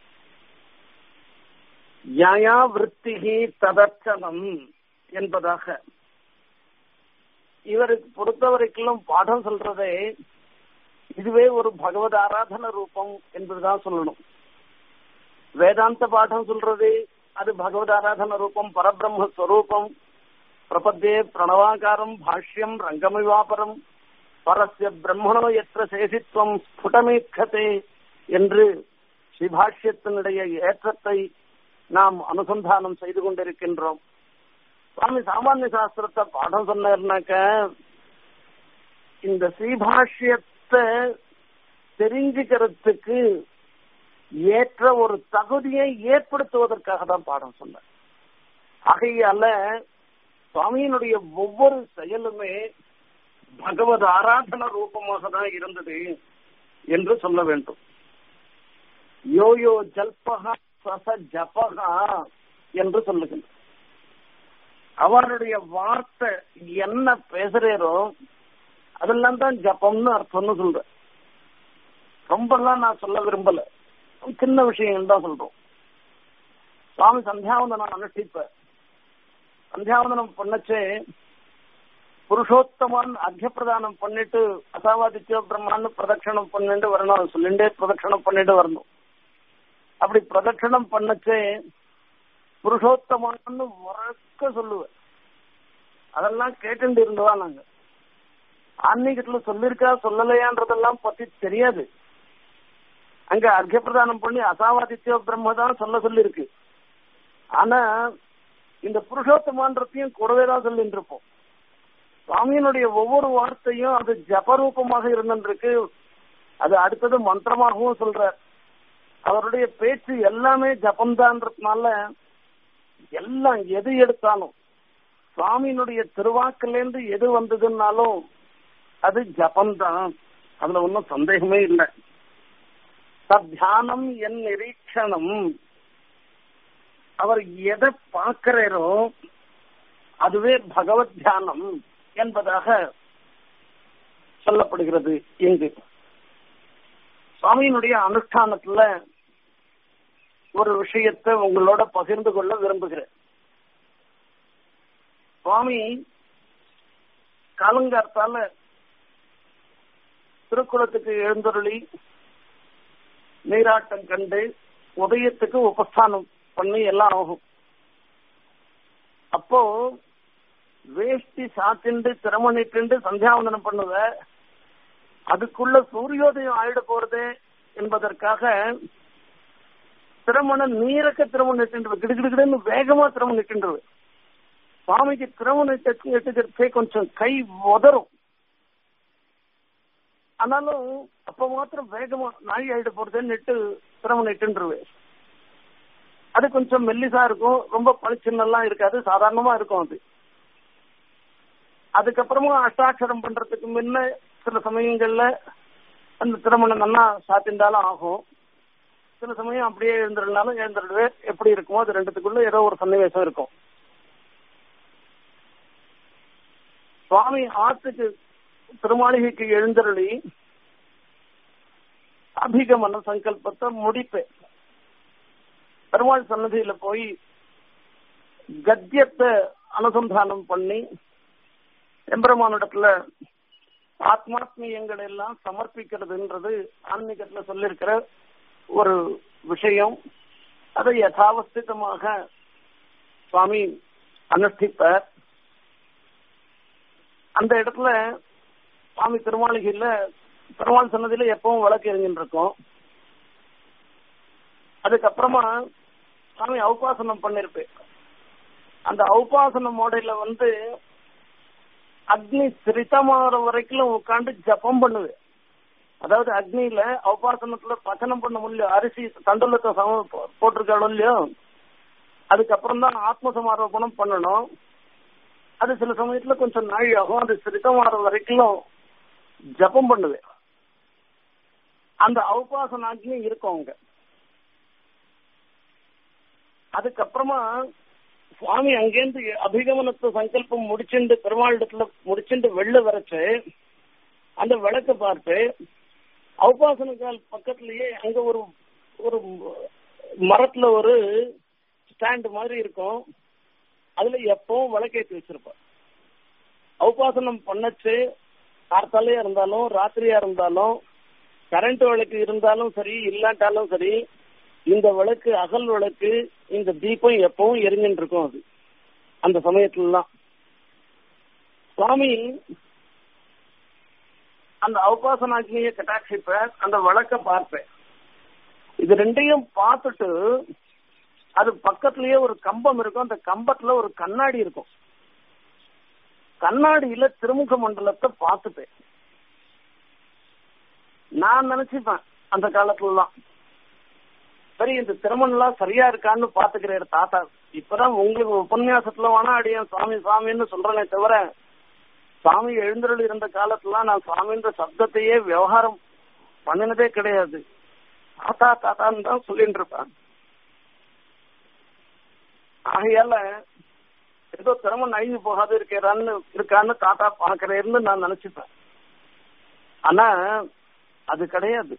யாயா விற்த்திகி ததர்ச்சனம் என்பதாக இவருக்கு பொறுத்த வரைக்கும் பாடம் சொல்றதே இதுவே ஒரு பகவத் ஆராதன ரூபம் என்பதுதான் சொல்லணும் வேதாந்த பாடம் சொல்றது அது பகவத் ஆராதன ரூபம் பரபிரம்ம ஸ்வரூபம் பிரபத்தே பிரணவாகாரம் பாஷ்யம் ரங்கமிவாபரம் பரஸ்ய பிரம்மணோ எത്ര சேஷித்வம் ஸ்புடமீட்சதே என்று ஸ்ரீபாஷ்யத்தினுடைய ஏற்றத்தை நாம் அனுசந்தானம் செய்து கொண்டிருக்கின்றோம் சுவாமி சாமானிய சாஸ்திரத்தை பாடம் சொன்னார்னாக்க இந்த ஸ்ரீபாஷ்யத்தை தெரிஞ்சுக்கிறதுக்கு ஏற்ற ஒரு தகுதியை ஏற்படுத்துவதற்காக தான் பாடம் சொன்னார் ஆகையால சுவாமியினுடைய ஒவ்வொரு செயலுமே பகவத் ஆராதன ரூபமாக தான் இருந்தது என்று சொல்ல வேண்டும் யோயோ ஜல்பகா சச ஜபகா என்று சொல்லுகின்ற அவருடைய வார்த்தை என்ன பேசுறேரோ அதெல்லாம் தான் ஜபம்னு அர்த்தம்னு சொல்றேன் ரொம்பலாம் நான் சொல்ல விரும்பல சின்ன விஷயங்கள் தான் சொல்றோம் சுவாமி சந்தியாவந்தனம் அனுஷ்டிப்ப சந்தியாவந்தனம் பண்ணச்சே புருஷோத்தமான் அர்த்த பிரதானம் பண்ணிட்டு அசாவாதித்யோ பிரம்மான்னு பிரதட்சணம் பண்ணிட்டு வரணும் சொல்லிண்டே பிரதட்சணம் பண்ணிட்டு வரணும் அப்படி பிரதட்சணம் பண்ணச்சே புருஷோத்தமான்னு உறக்க சொல்லுவேன் அதெல்லாம் கேட்டுட்டு இருந்தவா நாங்க ஆன்மீகத்துல சொல்லிருக்கா சொல்லலையான்றதெல்லாம் பத்தி தெரியாது அங்க அர்க்க பிரதானம் பண்ணி அசாவாதித்யோ பிரம்ம தான் சொல்ல சொல்லிருக்கு ஆனா இந்த புருஷோத்தமான்றதையும் கூடவே தான் சொல்லிட்டு இருப்போம் சுவாமியினுடைய ஒவ்வொரு வார்த்தையும் அது ஜபரூபமாக இருந்துருக்கு அது அடுத்தது மந்திரமாகவும் சொல்றார் அவருடைய பேச்சு எல்லாமே ஜபம்தான்றதுனால எல்லாம் எது எடுத்தாலும் சுவாமியினுடைய திருவாக்கிலேருந்து எது வந்ததுன்னாலும் அது ஜபம்தான் அதுல ஒன்றும் சந்தேகமே இல்லை தியானம் என் நிரீட்சணம் அவர் எதை பார்க்கிறாரோ அதுவே பகவத் தியானம் என்பதாக சொல்லப்படுகிறது இங்கு சுவாமியினுடைய அனுஷ்டானத்துல ஒரு விஷயத்தை உங்களோட பகிர்ந்து கொள்ள விரும்புகிறேன் சுவாமி காலங்கார்த்தால திருக்குளத்துக்கு எழுந்தருளி நீராட்டம் கண்டு உதயத்துக்கு உபஸ்தானம் பண்ணி எல்லாம் ஆகும் அப்போ வேஷ்டி சாத்திண்டு திறமணிட்டு சந்தியாவந்தனம் பண்ணுவ அதுக்குள்ள சூரியோதயம் ஆயிட போறது என்பதற்காக திருமணம் நீரக்க திருமணம் இட்டுன்றது கிடுகிடுன்னு வேகமா திருமணம் இட்டுன்றது சுவாமிக்கு திருமணம் எட்டுக்கிறதே கொஞ்சம் கை உதறும் ஆனாலும் அப்ப மாத்திரம் வேகமா நாழி ஆயிட போறதுன்னு நெட்டு திருமணம் இட்டுருவே அது கொஞ்சம் மெல்லிசா இருக்கும் ரொம்ப பளிச்சின்னெல்லாம் இருக்காது சாதாரணமா இருக்கும் அது அதுக்கப்புறமா அஷ்டாட்சரம் பண்றதுக்கு முன்ன சில சமயங்கள்ல அந்த திருமணம் நல்லா சாத்திருந்தாலும் ஆகும் சில சமயம் அப்படியே எழுந்திருந்தாலும் எழுந்திருடுவே எப்படி இருக்குமோ அது ரெண்டுத்துக்குள்ள ஏதோ ஒரு சன்னிவேசம் இருக்கும் சுவாமி ஆத்துக்கு திருமாளிகைக்கு எழுந்தருளி அபிகமன சங்கல்பத்தை முடிப்பேன் பெருமாள் சன்னதியில போய் கத்தியத்தை அனுசந்தானம் பண்ணி எம்பெருமானிடத்துல ஆத்மாத்மீயங்கள் எல்லாம் சமர்ப்பிக்கிறதுன்றது ஆன்மீகத்துல சொல்லியிருக்கிற ஒரு விஷயம் அதை யதாவஸ்திதமாக சுவாமி அனுஷ்டிப்பார் அந்த இடத்துல சுவாமி திருமாளிகையில பெருமாள் சன்னதியில எப்பவும் விளக்கு எரிஞ்சுட்டு இருக்கும் அதுக்கப்புறமா சாமி அவுபாசனம் பண்ணிருப்பேன் அந்த அவுபாசன மோடையில வந்து அக்னி சிரித்தமாகிற வரைக்கும் உட்காந்து ஜபம் பண்ணுவேன் அதாவது அக்னியில அவுபாசனத்துல பச்சனம் பண்ண முடியல அரிசி தண்டலத்தை சம போட்டிருக்காலும் இல்லையோ அதுக்கப்புறம் தான் ஆத்ம சமாரோபணம் பண்ணணும் அது சில சமயத்துல கொஞ்சம் நாழி ஆகும் அது சிரித்தமாகிற வரைக்கும் ஜபம் பண்ணுவேன் அந்த அவுபாசன அக்னி இருக்கும் அவங்க அதுக்கப்புறமா சுவாமி அங்கேருந்து அபிகமனத்து சங்கல்பம் முடிச்சுண்டு பெருமாளிடத்துல முடிச்சுண்டு வெளில வரைச்சு அந்த விளக்க பார்த்து அவுபாசன கால் பக்கத்திலேயே அங்க ஒரு ஒரு மரத்துல ஒரு ஸ்டாண்ட் மாதிரி இருக்கும் அதுல எப்பவும் விளக்கேற்றி வச்சிருப்பேன் அவுபாசனம் பண்ணச்சு கார்த்தாலையா இருந்தாலும் ராத்திரியா இருந்தாலும் கரண்ட் விளக்கு இருந்தாலும் சரி இல்லாட்டாலும் சரி இந்த விளக்கு அகல் விளக்கு இந்த தீபம் எப்பவும் எரிஞ்சுட்டு இருக்கும் அது அந்த சமயத்துலலாம் சுவாமி அந்த அவுபாசனாக்கினிய கட்டாட்சிப்ப அந்த விளக்க பார்ப்பேன் இது ரெண்டையும் பார்த்துட்டு அது பக்கத்திலேயே ஒரு கம்பம் இருக்கும் அந்த கம்பத்துல ஒரு கண்ணாடி இருக்கும் கண்ணாடியில திருமுக மண்டலத்தை பார்த்துப்பேன் நான் நினைச்சுப்பேன் அந்த காலத்துலலாம் சரி இந்த திருமணம்லாம் சரியா இருக்கான்னு பாத்துக்கிறாரு தாத்தா இப்பதான் உங்களுக்கு உபன்யாசத்துல வேணா அடியன் சுவாமி சுவாமின்னு சொல்றேனே தவிர சுவாமி எழுந்தருள் இருந்த காலத்துல நான் சுவாமின்ற சப்தத்தையே விவகாரம் பண்ணினதே கிடையாது தாத்தா தாத்தான்னு தான் சொல்லிட்டு இருப்பேன் ஆகையால ஏதோ திறமை அழிஞ்சு போகாது இருக்கிறான்னு இருக்கான்னு தாத்தா பாக்குறேன்னு நான் நினைச்சுப்பேன் ஆனா அது கிடையாது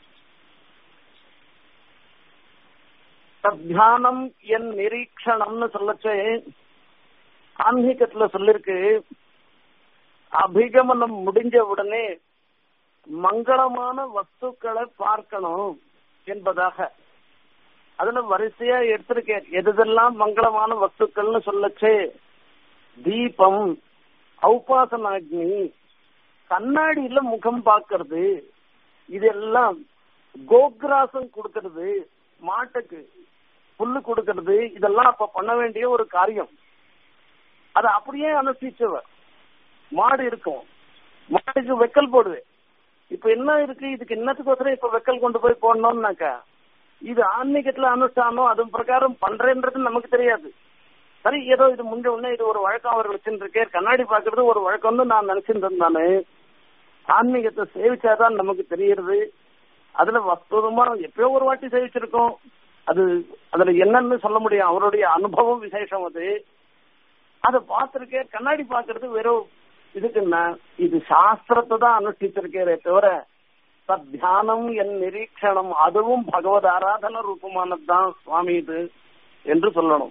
தியானம் என் நிரீக்ஷணம்னு சொல்லச்சே ஆன்மீகத்துல சொல்லிருக்கு அபிகமனம் முடிஞ்ச உடனே மங்களமான வஸ்துக்களை பார்க்கணும் என்பதாக அதுல வரிசையா எடுத்திருக்கேன் எதெல்லாம் மங்களமான வஸ்துக்கள்னு சொல்லச்சே தீபம் ஔபாசனாக்னி கண்ணாடியில முகம் பார்க்கறது இதெல்லாம் கோக்ராசம் கொடுக்கறது மாட்டுக்கு புல்லு கொடுக்கறது இதெல்லாம் அப்ப பண்ண வேண்டிய ஒரு காரியம் அதை அப்படியே அனுஷ்டிச்சவர் மாடு இருக்கும் மாட்டுக்கு வெக்கல் போடுவேன் இப்ப என்ன இருக்கு இதுக்கு என்னத்துக்கோசரம் இப்ப வெக்கல் கொண்டு போய் போடணும்னாக்கா இது ஆன்மீகத்துல அனுஷ்டானம் அது பிரகாரம் பண்றேன்றது நமக்கு தெரியாது சரி ஏதோ இது முடிஞ்ச உடனே இது ஒரு வழக்கம் அவர் வச்சுருக்கேன் கண்ணாடி பாக்குறது ஒரு வழக்கம்னு நான் நினைச்சிட்டு இருந்தானு ஆன்மீகத்தை சேவிச்சாதான் நமக்கு தெரியறது அதுல வஸ்துதமா எப்பயோ ஒரு வாட்டி சேவிச்சிருக்கோம் அது அதுல என்னன்னு சொல்ல முடியும் அவருடைய அனுபவம் விசேஷம் அது அதை பார்த்திருக்கேன் கண்ணாடி பாக்குறது வெறும் இதுக்கு என்ன இது சாஸ்திரத்தை தான் அனுஷ்டிச்சிருக்கே தவிர தியானம் என் நிரீட்சணம் அதுவும் பகவத் ஆராதன ரூபமானதுதான் சுவாமி இது என்று சொல்லணும்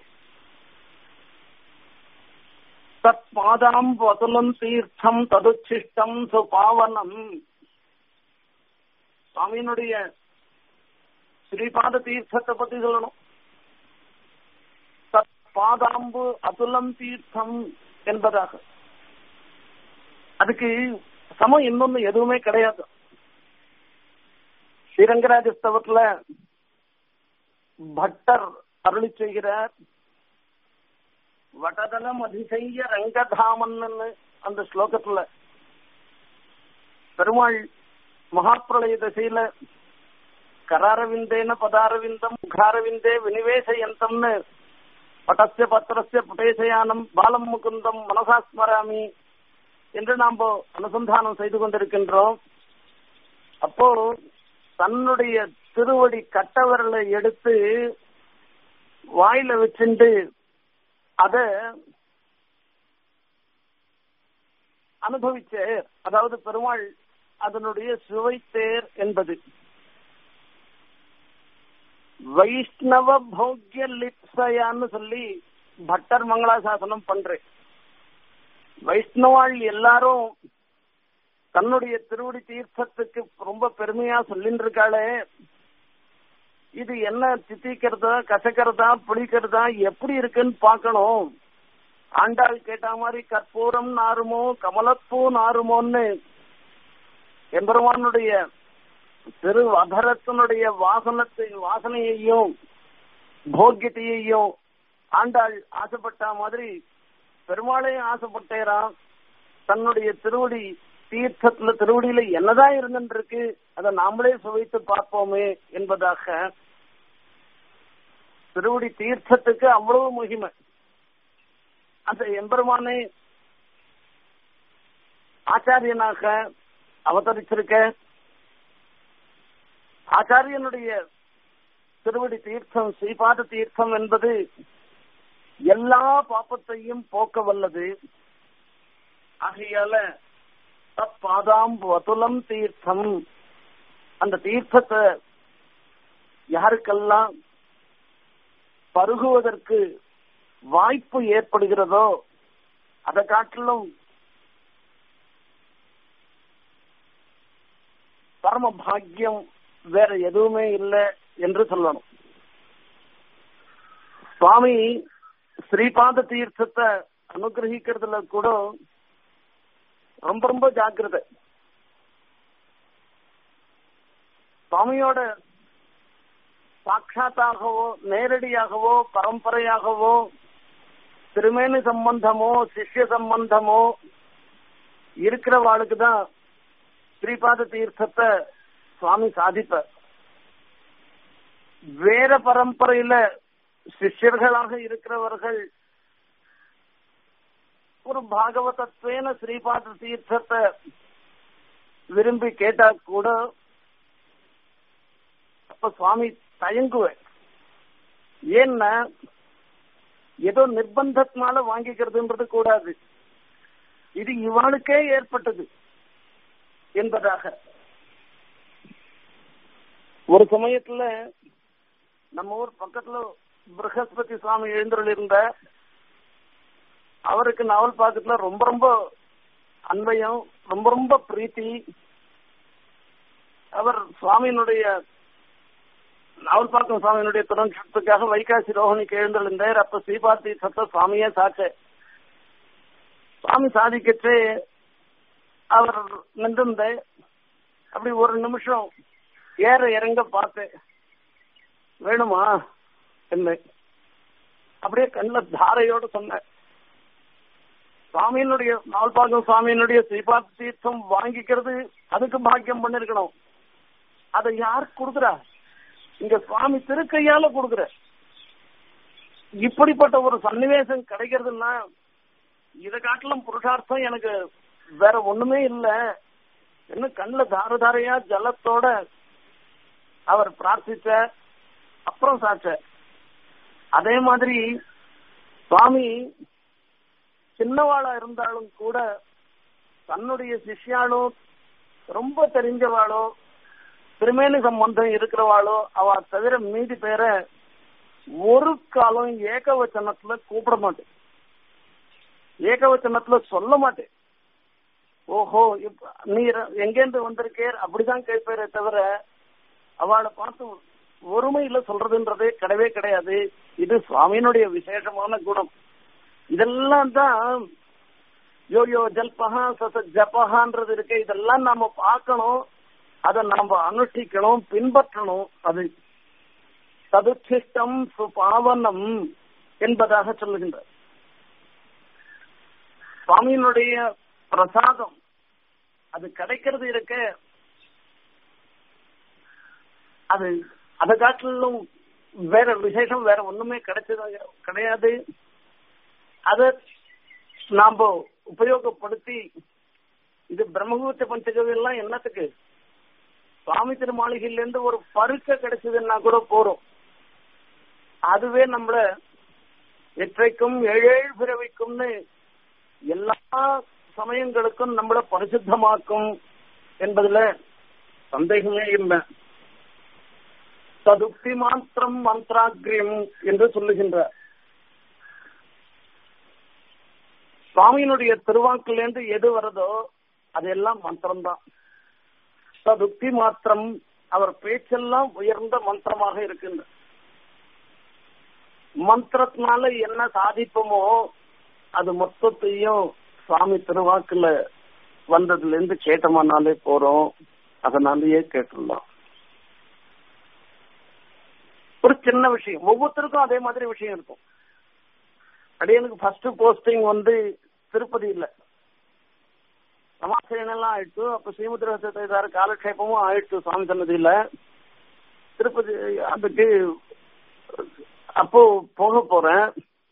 தத் பாதாம் வதுலம் தீர்த்தம் ததுச்சிஷ்டம் சுபாவனம் சுவாமியினுடைய ஸ்ரீபாத தீர்த்தத்தை பத்தி சொல்லணும் தத் பாதாம்பு அதுலம் தீர்த்தம் என்பதாக அதுக்கு சமம் இன்னொன்னு எதுவுமே கிடையாது ஸ்ரீரங்கராஜ ஸ்தவத்துல பட்டர் அருளி செய்கிறார் வடதலம் அதிசெய்ய ரங்கதாமன்னு அந்த ஸ்லோகத்துல பெருமாள் மகாப்பிரளய தசையில கராரவிந்தேன பதாரவிந்தம் முகாரவிந்தே வினிவேசயந்தம்னு பட்டஸ்ய பத்திரஸ்ய புட்டேசயானம் பாலம் முகுந்தம் மனசா ஸ்மராமி என்று நாம் அனுசந்தானம் செய்து கொண்டிருக்கின்றோம் அப்போ தன்னுடைய திருவடி கட்டவரலை எடுத்து வாயில வச்சுண்டு அத அனுபவிச்சேர் அதாவது பெருமாள் அதனுடைய சுவைத்தேர் என்பது வைஷ்ணவ போக்கிய லிப்சயான்னு சொல்லி பட்டர் மங்களாசாசனம் பண்றேன் வைஷ்ணவாள் எல்லாரும் தன்னுடைய திருவடி தீர்த்தத்துக்கு ரொம்ப பெருமையா சொல்லிட்டு இருக்காளே இது என்ன தித்திக்கிறதா கசக்கிறதா புளிக்கிறதா எப்படி இருக்குன்னு பார்க்கணும் ஆண்டாள் கேட்ட மாதிரி கற்பூரம் நாருமோ கமலப்பூ நாருமோன்னு எம்பெருமானுடைய திரு அதரத்தினுடைய வாசனத்தை வாசனையையும் போக்கியத்தையையும் ஆண்டாள் ஆசைப்பட்ட மாதிரி பெருமாளே ஆசைப்பட்டேராம் தன்னுடைய திருவடி தீர்த்தத்துல திருவடியில என்னதான் இருந்துருக்கு அதை நாமளே சுவைத்து பார்ப்போமே என்பதாக திருவடி தீர்த்தத்துக்கு அவ்வளவு மகிமை அந்த எம்பெருமானை ஆச்சாரியனாக அவதரிச்சிருக்க ஆச்சாரியனுடைய திருவடி தீர்த்தம் ஸ்ரீபாத தீர்த்தம் என்பது எல்லா பாப்பத்தையும் போக்க வல்லது ஆகையால தப்பாதாம் வதுலம் தீர்த்தம் அந்த தீர்த்தத்தை யாருக்கெல்லாம் பருகுவதற்கு வாய்ப்பு ஏற்படுகிறதோ அதை காட்டிலும் பரம பாக்கியம் வேற எதுவுமே இல்லை என்று சொல்லணும் சுவாமி ஸ்ரீபாத தீர்த்தத்தை அனுகிரகிக்கிறதுல கூட ரொம்ப ரொம்ப ஜாக்கிரதை சுவாமியோட சாட்சாத்தாகவோ நேரடியாகவோ பரம்பரையாகவோ திருமேனி சம்பந்தமோ சிஷ்ய சம்பந்தமோ இருக்கிறவாளுக்கு தான் ஸ்ரீபாத தீர்த்தத்தை சுவாமி சாதிப்ப வேற பரம்பரையில சிஷ்யர்களாக இருக்கிறவர்கள் ஒரு பாகவதத்வேன ஸ்ரீபாத தீர்த்தத்தை விரும்பி கேட்டா கூட அப்ப சுவாமி தயங்குவேன் ஏன்னா ஏதோ நிர்பந்தத்தினால வாங்கிக்கிறதுன்றது கூடாது இது இவனுக்கே ஏற்பட்டது என்பதாக ஒரு சமயத்துல நம்ம ஊர் பக்கத்துல பிரகஸ்பதி சுவாமி எழுந்தருள் இருந்த அவருக்கு நாவல் பாக்கத்துல ரொம்ப ரொம்ப அன்பயம் ரொம்ப ரொம்ப பிரீத்தி அவர் சுவாமியினுடைய நாவல் பாக்கம் சுவாமியினுடைய துணத்துக்காக வைகாசி ரோஹணிக்கு எழுந்திருந்தார் அப்ப ஸ்ரீபார்த்தி சத்த சுவாமியே சாச்ச சுவாமி சாதிக்கச்சு அவர் நின்றிருந்த அப்படி ஒரு நிமிஷம் ஏற இறங்க பார்த்தேன் வேணுமா என்ன அப்படியே கண்ணில் தாரையோட சொன்ன சுவாமியினுடைய நால்பாகம் சுவாமியினுடைய ஸ்ரீபாத் தீர்த்தம் வாங்கிக்கிறது அதுக்கு பாக்கியம் பண்ணிருக்கணும் அதை யார் கொடுக்குறா இங்க சுவாமி திருக்கையால கொடுக்குற இப்படிப்பட்ட ஒரு சன்னிவேசம் கிடைக்கிறதுன்னா இதை காட்டிலும் புருஷார்த்தம் எனக்கு வேற ஒண்ணுமே இல்ல என்ன கண்ணுல தார தாரையா ஜலத்தோட அவர் பிரார்த்திச்ச அப்புறம் சாச்ச அதே மாதிரி சுவாமி சின்னவாளா இருந்தாலும் கூட தன்னுடைய சிஷ்யாலோ ரொம்ப தெரிஞ்சவாளோ திருமேனி சம்பந்தம் இருக்கிறவாளோ அவ தவிர மீதி பேரை ஒரு காலம் ஏகவச்சனத்துல கூப்பிட மாட்டேன் ஏகவச்சனத்துல சொல்ல மாட்டேன் ஓஹோ இப்ப நீர் எங்கேருந்து வந்திருக்கேர் அப்படிதான் கேட்பேரே தவிர அவளை பார்த்து ஒருமையில சொல்றதுன்றதே கிடையவே கிடையாது இது சுவாமியினுடைய விசேஷமான குணம் இதெல்லாம் தான் யோ யோ ஜல்பகா சச ஜபகான்றது இருக்கு இதெல்லாம் நாம பார்க்கணும் அதை நாம அனுஷ்டிக்கணும் பின்பற்றணும் அது சதுச்சிஷ்டம் சுபாவனம் என்பதாக சொல்லுகின்றார் சுவாமியினுடைய பிரசாதம் அது கிடைக்கிறது இருக்க அது அதை காட்டிலும் வேற விசேஷம் வேற ஒண்ணுமே கிடைச்சது கிடையாது அதை நாம உபயோகப்படுத்தி இது பிரம்மகுத்த பஞ்சகவி எல்லாம் என்னத்துக்கு சுவாமி திருமாளிகையில இருந்து ஒரு பருக்க கிடைச்சதுன்னா கூட போறோம் அதுவே நம்மள எற்றைக்கும் ஏழேழு பிறவிக்கும்னு எல்லா சமயங்களுக்கும் நம்மள பரிசுத்தமாக்கும் என்பதுல சந்தேகமே இல்லை ததுக்தி மாத்திரம் மந்திராகிரியம் என்று சொல்லுகின்றார் சுவாமியினுடைய திருவாக்கிலேருந்து எது வருதோ அதெல்லாம் மந்திரம்தான் ததுக்தி மாத்திரம் அவர் பேச்செல்லாம் உயர்ந்த மந்திரமாக இருக்கின்ற மந்திரத்தினால என்ன சாதிப்போமோ அது மொத்தத்தையும் சுவாமி திருவாக்குல வந்ததுல இருந்து கேட்டோம்னாலே போறோம் அதனாலேயே கேட்டுடலாம் ஒரு சின்ன விஷயம் ஒவ்வொருத்தருக்கும் அதே மாதிரி விஷயம் இருக்கும் அடியனுக்கு ஃபர்ஸ்ட் போஸ்டிங் வந்து திருப்பதி இல்ல சமாசயனெல்லாம் ஆயிடுச்சு அப்ப ஸ்ரீமுத்திர சத்தியதார காலக்ஷேபமும் ஆயிடுச்சு சுவாமி சன்னதியில திருப்பதி அதுக்கு அப்போ போக போறேன்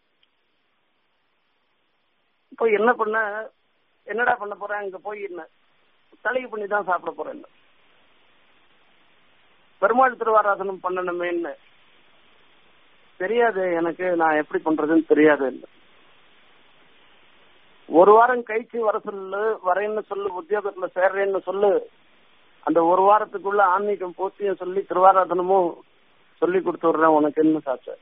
இப்போ என்ன பண்ண என்னடா பண்ண போறேன் அங்க போய் என்ன தலையை பண்ணி தான் சாப்பிட போறேன் பெருமாள் திருவாராதனம் பண்ணணுமேன்னு தெரியாது எனக்கு நான் எப்படி பண்றதுன்னு தெரியாது ஒரு வாரம் கழிச்சு வர சொல்லு வரேன்னு சொல்லு உத்தியோகத்துல சேர்றேன்னு சொல்லு அந்த ஒரு வாரத்துக்குள்ள ஆன்மீகம் பூர்த்தியும் சொல்லி திருவாராதனமும் சொல்லி கொடுத்து விடுறேன் உனக்கு என்ன சாச்ச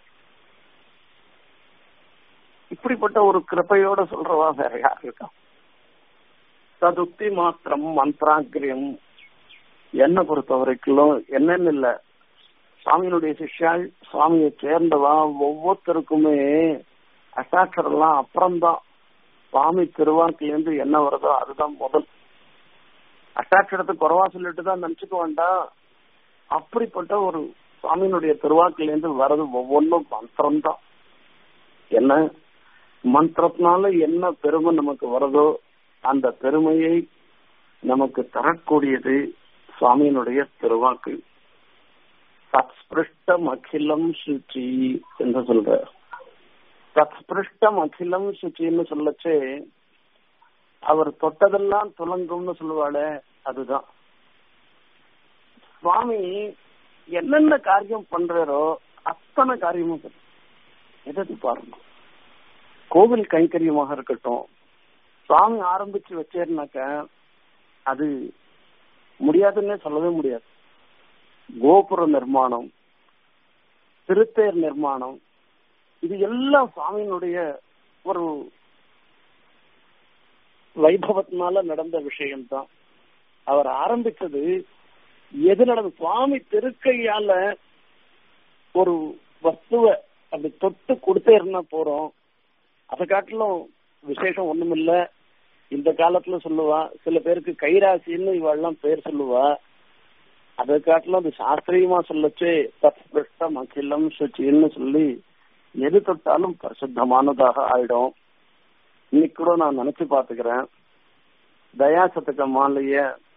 இப்படிப்பட்ட ஒரு கிருப்பையோட சொல்றவா வேற யார் இருக்கா ததுக்தி மாத்திரம் மந்திராகிரியம் என்னை பொறுத்த வரைக்கும் என்னன்னு இல்ல சுவாமியினுடைய சிஷ்யாள் சுவாமியை சேர்ந்தவா ஒவ்வொருத்தருக்குமே அட்டாட்சரெல்லாம் அப்புறம்தான் சுவாமி திருவாக்கிலேருந்து என்ன வருதோ அதுதான் முதல் அட்டாட்சரத்தை குறவா சொல்லிட்டு தான் நினைச்சுக்க வேண்டாம் அப்படிப்பட்ட ஒரு சுவாமியினுடைய திருவாக்கிலேருந்து வர்றது ஒவ்வொன்றும் மந்திரம் தான் என்ன மந்திரத்தினால என்ன பெருமை நமக்கு வருதோ அந்த பெருமையை நமக்கு தரக்கூடியது சுவாமியினுடைய திருவாக்கு சத்ஸ்பிருஷ்டம் அகிலம் சுச்சி என்று சொல்ற சத்ஸ்பிருஷ்டம் அகிலம் சுச்சின்னு சொல்லச்சே அவர் தொட்டதெல்லாம் துலங்கும்னு சொல்லுவாளே அதுதான் சுவாமி என்னென்ன காரியம் பண்றாரோ அத்தனை காரியமும் எதற்கு பாருங்க கோவில் கைங்கரியமாக இருக்கட்டும் சுவாமி ஆரம்பிச்சு வச்சேர்னாக்க அது முடியாதுன்னே சொல்லவே முடியாது கோபுர நிர்மாணம் திருத்தேர் நிர்மாணம் இது எல்லாம் சுவாமியினுடைய ஒரு வைபவத்தினால நடந்த விஷயம்தான் அவர் ஆரம்பிச்சது எது நடந்த சுவாமி திருக்கையால ஒரு வஸ்துவ அப்படி தொட்டு கொடுத்தேருன்னா போறோம் அதை காட்டிலும் விசேஷம் ஒண்ணுமில்ல இந்த காலத்துல சொல்லுவா சில பேருக்கு கைராசின்னு இவெல்லாம் பேர் சொல்லுவா அதை காட்டிலும் அது சாஸ்திரியமா சொல்லச்சு தத்பிருஷ்டம் அகிலம் சுச்சின்னு சொல்லி எது தொட்டாலும் பிரசித்தமானதாக ஆயிடும் இன்னைக்கு கூட நான் நினைச்சு பாத்துக்கிறேன் தயாசத்துக்க மாலைய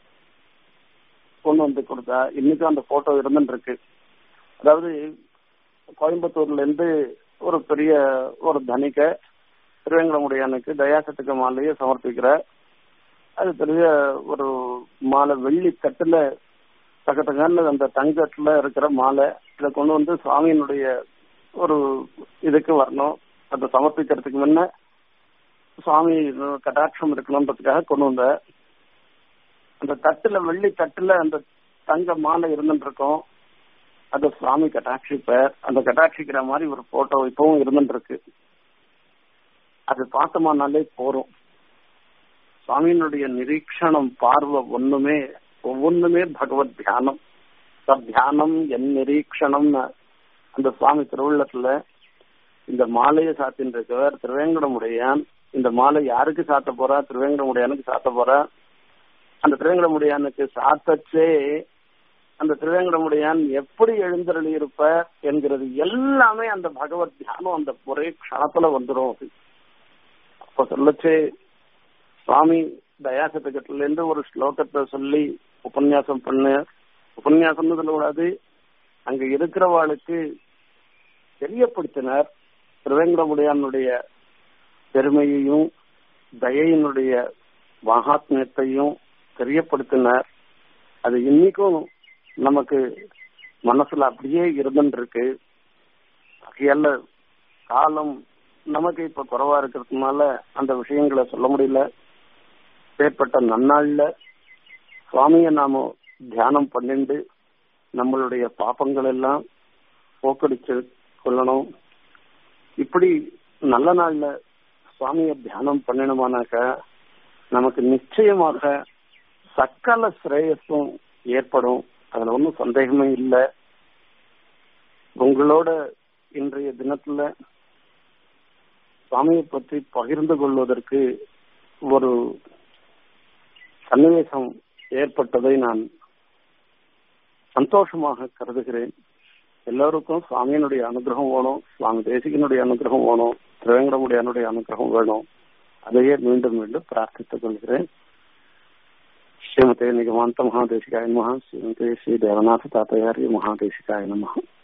கொண்டு வந்து கொடுத்தா இன்னைக்கும் அந்த போட்டோ இருந்துட்டு இருக்கு அதாவது கோயம்புத்தூர்ல இருந்து ஒரு பெரிய ஒரு தனிக்க திருவேங்கடமுடியானுக்கு தயாசத்துக்க மாலையை சமர்ப்பிக்கிற அது பெரிய ஒரு மாலை வெள்ளி தட்டுல பக்கத்துக்கான அந்த தங்கத்துல இருக்கிற மாலை இதை கொண்டு வந்து சுவாமியினுடைய ஒரு இதுக்கு வரணும் அதை சமர்ப்பிக்கிறதுக்கு முன்ன சுவாமி கடாட்சம் இருக்கணுன்றதுக்காக கொண்டு வந்த அந்த தட்டுல வெள்ளி தட்டுல அந்த தங்க மாலை இருந்துட்டு இருக்கோம் அது சுவாமி கட்டாட்சிப்பார் அந்த கட்டாட்சிக்கிற மாதிரி ஒரு போட்டோ இப்பவும் இருந்துட்டு இருக்கு அது பார்த்தோமானாலே போறோம் சுவாமியினுடைய நிரீட்சணம் பார்வை ஒண்ணுமே ஒவ்வொன்றுமே பகவத் தியானம் தியானம் என் நிரீட்சணம்னு அந்த சுவாமி திருவுள்ளத்துல இந்த மாலையை சாத்தின் இருக்கவர் திருவேங்கடமுடையான் இந்த மாலை யாருக்கு சாத்த போறா திருவேங்கடமுடையானுக்கு சாத்த போறா அந்த திருவேங்கடமுடையானுக்கு சாத்தச்சே அந்த திருவேங்கடமுடையான் எப்படி எழுந்தருளி இருப்ப என்கிறது எல்லாமே அந்த பகவத் தியானம் அந்த ஒரே க்ஷணத்துல வந்துடும் அது அப்ப சொல்லச்சே சுவாமி தயாசத்துக்கத்துல இருந்து ஒரு ஸ்லோகத்தை சொல்லி உபன்யாசம் பண்ண உபன்யாசம் சொல்லக்கூடாது அங்க இருக்கிறவாளுக்கு தெரியப்படுத்தினார் திருவேங்கடமுடையானுடைய பெருமையையும் தயையினுடைய மகாத்மியத்தையும் தெரியப்படுத்தினார் அது இன்னைக்கும் நமக்கு மனசுல அப்படியே இருந்துட்டு இருக்கு ஆகையால காலம் நமக்கு இப்ப குறைவா இருக்கிறதுனால அந்த விஷயங்களை சொல்ல முடியல ஏற்பட்ட நன்னாள்ல சுவாமிய நாம தியானம் பண்ணிண்டு நம்மளுடைய பாப்பங்கள் எல்லாம் போக்கடிச்சு கொள்ளணும் இப்படி நல்ல நாள்ல சுவாமிய தியானம் பண்ணினோமானாக்க நமக்கு நிச்சயமாக சக்கல ஸ்ரேயஸும் ஏற்படும் அதுல ஒன்றும் சந்தேகமே இல்லை உங்களோட இன்றைய தினத்துல சுவாமியை பற்றி பகிர்ந்து கொள்வதற்கு ஒரு சன்னிவேசம் ஏற்பட்டதை நான் சந்தோஷமாக கருதுகிறேன் எல்லோருக்கும் சுவாமியினுடைய அனுகிரகம் வேணும் சுவாமி தேசிகனுடைய அனுகிரகம் வேணும் திருவேங்கடமுடையனுடைய அனுகிரகம் வேணும் அதையே மீண்டும் மீண்டும் பிரார்த்தித்துக் கொள்கிறேன் ஸ்ரீமதே நிகமாந்த மகாதேசிகாய நம ஸ்ரீமதே ஸ்ரீ தேவநாத தாத்தையாரிய மகாதேசிகாய நம